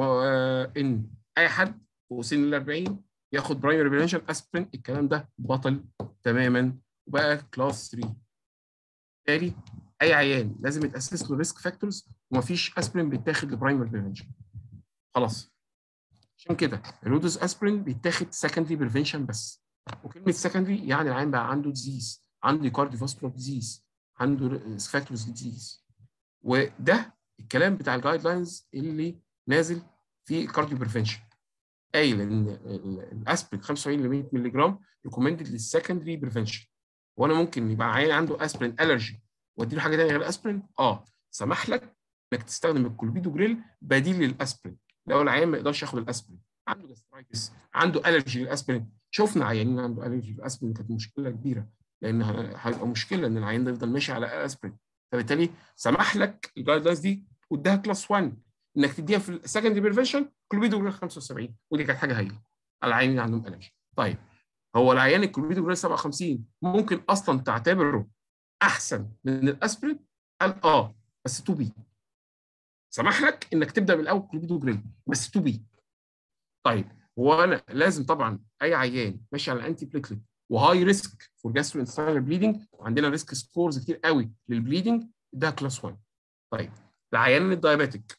B: وان اي حد فوق سن ال 40 ياخد برايمري بريفنشن اسبرين الكلام ده بطل تماما وبقى كلاس 3 بالتالي اي عيان لازم يتاسس له ريسك فاكتورز ومفيش اسبرين بيتاخد لبرايمري بريفنشن خلاص عشان كده الرودوز اسبرين بيتاخد سكندري بريفنشن بس وكلمه سكندري يعني العيان بقى عنده ديزيز عنده كارديوفاسكولار ديزيز عنده ريسك فاكتورز ديزيز وده الكلام بتاع الجايد لاينز اللي نازل في الكارديو بريفنشن قايل ان ال- الاسبرين 75 ل 100 مللي جرام ريكومندد للسكندري بريفنشن وانا ممكن يبقى عيان عنده اسبرين الرجي واديله حاجه ثانيه غير اسبرين اه سمح لك انك تستخدم الكولبيدو جريل بديل للاسبرين لو العيان ما يقدرش ياخد الاسبرين عنده جاسترايتس عنده الرجي للاسبرين شفنا عيانين عنده الرجي للاسبرين كانت مشكله كبيره لان ه- هيبقى مشكله ان العيان ده يفضل ماشي على اسبرين فبالتالي سمح لك الجايد لاينز دي واداها كلاس 1 انك تديها في السكندري بريفنشن كلوبيدو جريل 75 ودي كانت حاجه هايله على العيانين اللي عندهم الرجي طيب هو العيان الكلوبيدو جريل 57 ممكن اصلا تعتبره احسن من الاسبرين قال اه بس 2 بي سمح لك انك تبدا من الاول كلوبيدو جريل بس 2 بي طيب هو انا لازم طبعا اي عيان ماشي على انتي بليتلت وهاي ريسك فور جاسترو انتستينال بليدنج وعندنا ريسك سكورز كتير قوي للبليدنج ده كلاس 1 طيب العيان الدايابيتك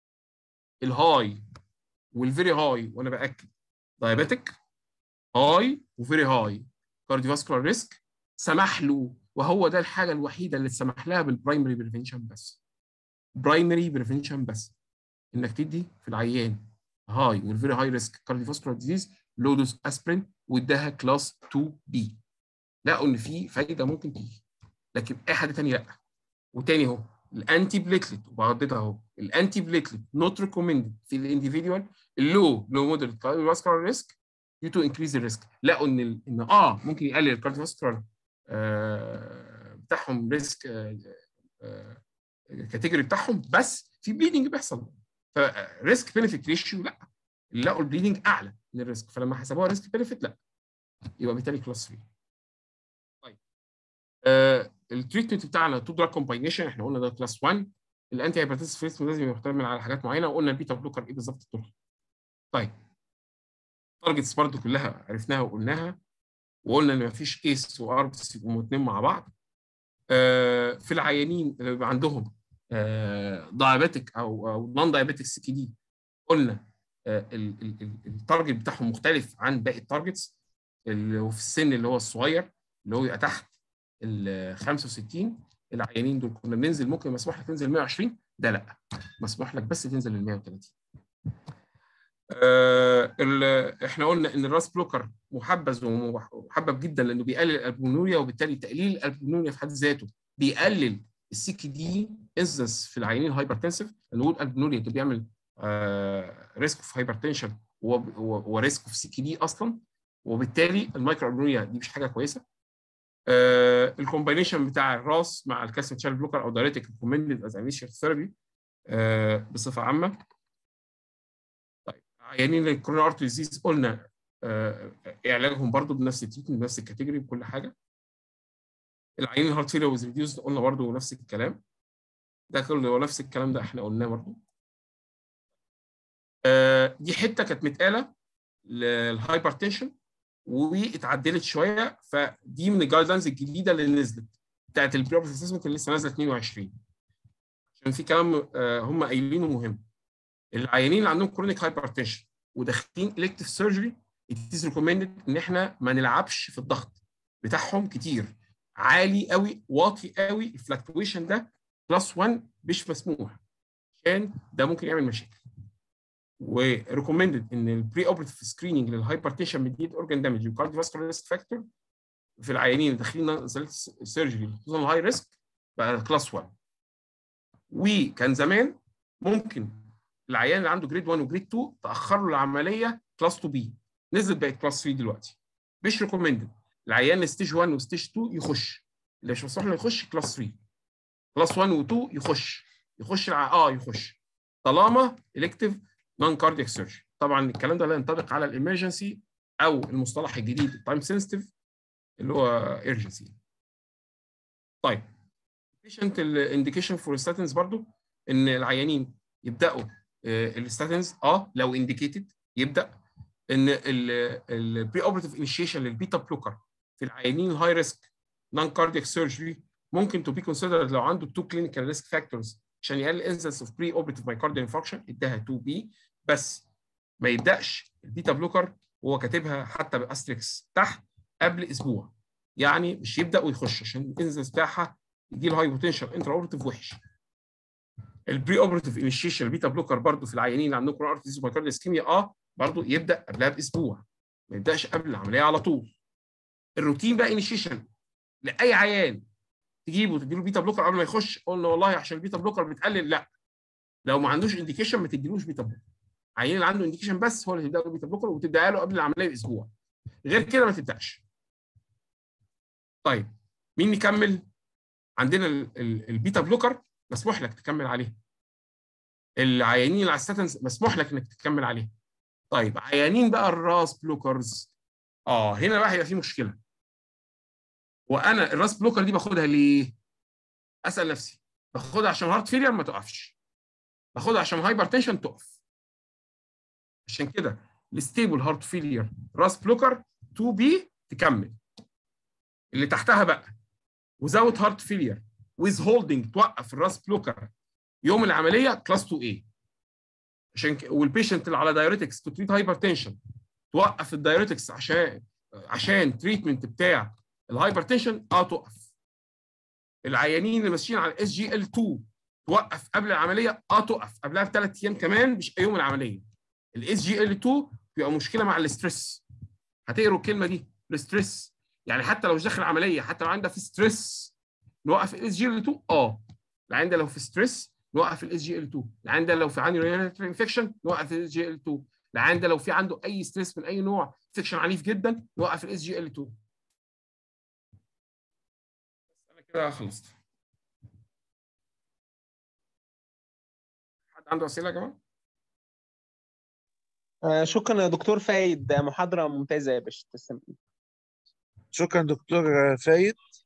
B: الهاي والفيري هاي وانا باكد دايابيتك هاي وفيري هاي كارديوفاسكولار ريسك سمح له وهو ده الحاجه الوحيده اللي تسمح لها بالبرايمري بريفنشن بس برايمري بريفنشن بس انك تدي في العيان هاي والفيري هاي ريسك كارديوفاسكولار ديزيز لو دوز اسبرين واداها كلاس 2 بي لقوا ان في فايده ممكن تيجي لكن اي حد تاني لا وتاني اهو الانتي بليتلت وبعضتها اهو الانتي بليتلت نوت ريكومندد في الانديفيدوال اللو لو موديل كارديوفاسكولار ريسك ديو تو انكريز الريسك لقوا ان ال- ان اه ممكن يقلل الكارديوفاسكولار آه بتاعهم ريسك آه آه الكاتيجوري بتاعهم بس في بليدنج بيحصل فريسك بينفيت ريشيو لا لقوا البليدنج اعلى من الريسك فلما حسبوها ريسك بينفيت لا يبقى بالتالي كلاس 3 طيب آه التريتمنت بتاعنا تو دراج كومباينيشن احنا قلنا ده كلاس 1 الانتي هايبرتنسيف فريسم لازم يبقى محتمل على حاجات معينه وقلنا البيتا بلوكر ايه بالظبط الدور طيب التارجتس برضو كلها عرفناها وقلناها وقلنا ان مفيش ايس واربس يبقوا الاثنين مع بعض آه في العيانين اللي بيبقى عندهم دايابيتك او او نون دايابيتك سي كي دي قلنا آه التارجت بتاعهم مختلف عن باقي التارجتس اللي هو في السن اللي هو الصغير اللي هو يبقى تحت ال 65 العيانين دول كنا بننزل ممكن مسموح لك تنزل 120 ده لا مسموح لك بس تنزل ل 130 آه احنا قلنا ان الراس بلوكر محبذ ومحبب جدا لانه بيقلل الالبومينوريا وبالتالي تقليل الالبومينوريا في حد ذاته بيقلل السي كي دي انسنس في العيانين الهايبرتنسيف لان وجود الالبومينوريا ده بيعمل آه ريسك اوف هايبرتنشن وريسك اوف سي كي دي اصلا وبالتالي المايكرو البومينوريا دي مش حاجه كويسه آه الكومباينيشن بتاع الراس مع الكالسيوم شانل بلوكر او دايريتك ريكومندد از انيشال ثيرابي بصفه عامه طيب عيانين الكورونا ارتري ديزيز قلنا آه علاجهم برضو بنفس التريتمنت بنفس الكاتيجوري بكل حاجه العيانين الهارت فيلر ويز ريديوز قلنا برضو نفس الكلام ده كله نفس الكلام ده احنا قلناه برضو آه دي حته كانت متقاله للهايبرتنشن واتعدلت شويه فدي من الجايد لاينز الجديده اللي نزلت بتاعت البري اسسمنت اللي لسه نازله 22 عشان في كلام آه هم قايلينه مهم العيانين اللي عندهم كرونيك هايبرتنشن وداخلين الكتيف سيرجري اتيز ريكومندد ان احنا ما نلعبش في الضغط بتاعهم كتير عالي قوي واطي قوي الفلكتويشن ده بلس 1 مش مسموح عشان ده ممكن يعمل مشاكل وريكومندد ان البري اوبريتيف سكريننج للهايبرتنشن ميديت اورجان دامج وكارديوفاسكولار ريسك فاكتور في العيانين اللي داخلين سيرجري خصوصا الهاي ريسك بقى كلاس 1 وكان زمان ممكن العيان اللي عنده جريد 1 وجريد 2 تاخر له العمليه كلاس 2 بي نزلت بقت كلاس 3 دلوقتي مش ريكومندد العيان ستيج 1 وستيج 2 يخش اللي مش مسموح له يخش كلاس 3 كلاس 1 و2 يخش يخش الع... اه يخش طالما الكتيف نون كاردياك سيرجري طبعا الكلام ده لا ينطبق على الامرجنسي او المصطلح الجديد التايم سنسيتيف اللي هو ايرجنسي طيب بيشنت الانديكيشن فور ستاتنز برضو ان العيانين يبداوا الستاتنز اه لو انديكيتد يبدا ان البري اوبريتيف انيشيشن للبيتا بلوكر في العيانين الهاي ريسك نون كاردياك سيرجري ممكن تو بي كونسيدرد لو عنده تو كلينيكال ريسك فاكتورز عشان يقلل انسنس اوف بري اوبريتيف مايكارديال انفاركشن اداها 2 بي بس ما يبداش البيتا بلوكر وهو كاتبها حتى باستريكس تحت قبل اسبوع يعني مش يبدا ويخش عشان الانسنس بتاعها يجي له هاي بوتنشال انترا اوبريتيف وحش البري اوبرتيف انيشيشن البيتا بلوكر برضه في العيانين اللي عندهم كوروناري ارتريز ومايكارديال اسكيميا اه برضه يبدا قبلها باسبوع ما يبداش قبل العمليه على طول الروتين بقى انيشيشن لاي عيان تجيبه تديله بيتا بلوكر قبل ما يخش قلنا والله عشان البيتا بلوكر بتقلل لا لو ما عندوش انديكيشن ما تديلوش بيتا بلوكر عيان اللي عنده انديكيشن بس هو اللي تبدا له بيتا بلوكر وتديها له قبل العمليه باسبوع غير كده ما تبداش طيب مين نكمل عندنا ال- ال- البيتا بلوكر مسموح لك تكمل عليه العيانين اللي على الستنز مسموح لك انك تكمل عليه طيب عيانين بقى الراس بلوكرز اه هنا بقى هيبقى في مشكله وانا الراس بلوكر دي باخدها ليه اسال نفسي باخدها عشان هارت فيلير ما تقفش باخدها عشان هايبر تنشن تقف عشان كده الستيبل هارت فيلير راس بلوكر 2 بي تكمل اللي تحتها بقى وزاوت هارت فيلير ويز هولدنج توقف الراس بلوكر يوم العمليه كلاس 2 اي عشان ك... والبيشنت اللي على دايوريتكس تو تريت هايبر تنشن توقف الدايوريتكس عشان عشان تريتمنت بتاع الهايبر تنشن اه توقف العيانين اللي ماشيين على الاس جي ال 2 توقف قبل العمليه اه توقف قبلها بثلاث ايام كمان مش يوم العمليه الاس جي ال 2 بيبقى مشكله مع الاسترس هتقروا الكلمه دي الاسترس يعني حتى لو مش داخل عمليه حتى لو عندها في ستريس نوقف الاس جي ال 2 اه العين ده لو في ستريس نوقف الاس جي ال 2 العين ده لو في عنده رينال انفكشن نوقف الاس جي ال 2 العين ده لو في عنده اي ستريس من اي نوع انفكشن عنيف جدا نوقف الاس جي ال 2 انا كده خلصت حد عنده اسئله يا جماعه
C: آه، شكرا يا دكتور فايد محاضرة ممتازة يا باشا تسلم
A: شكرا دكتور فايد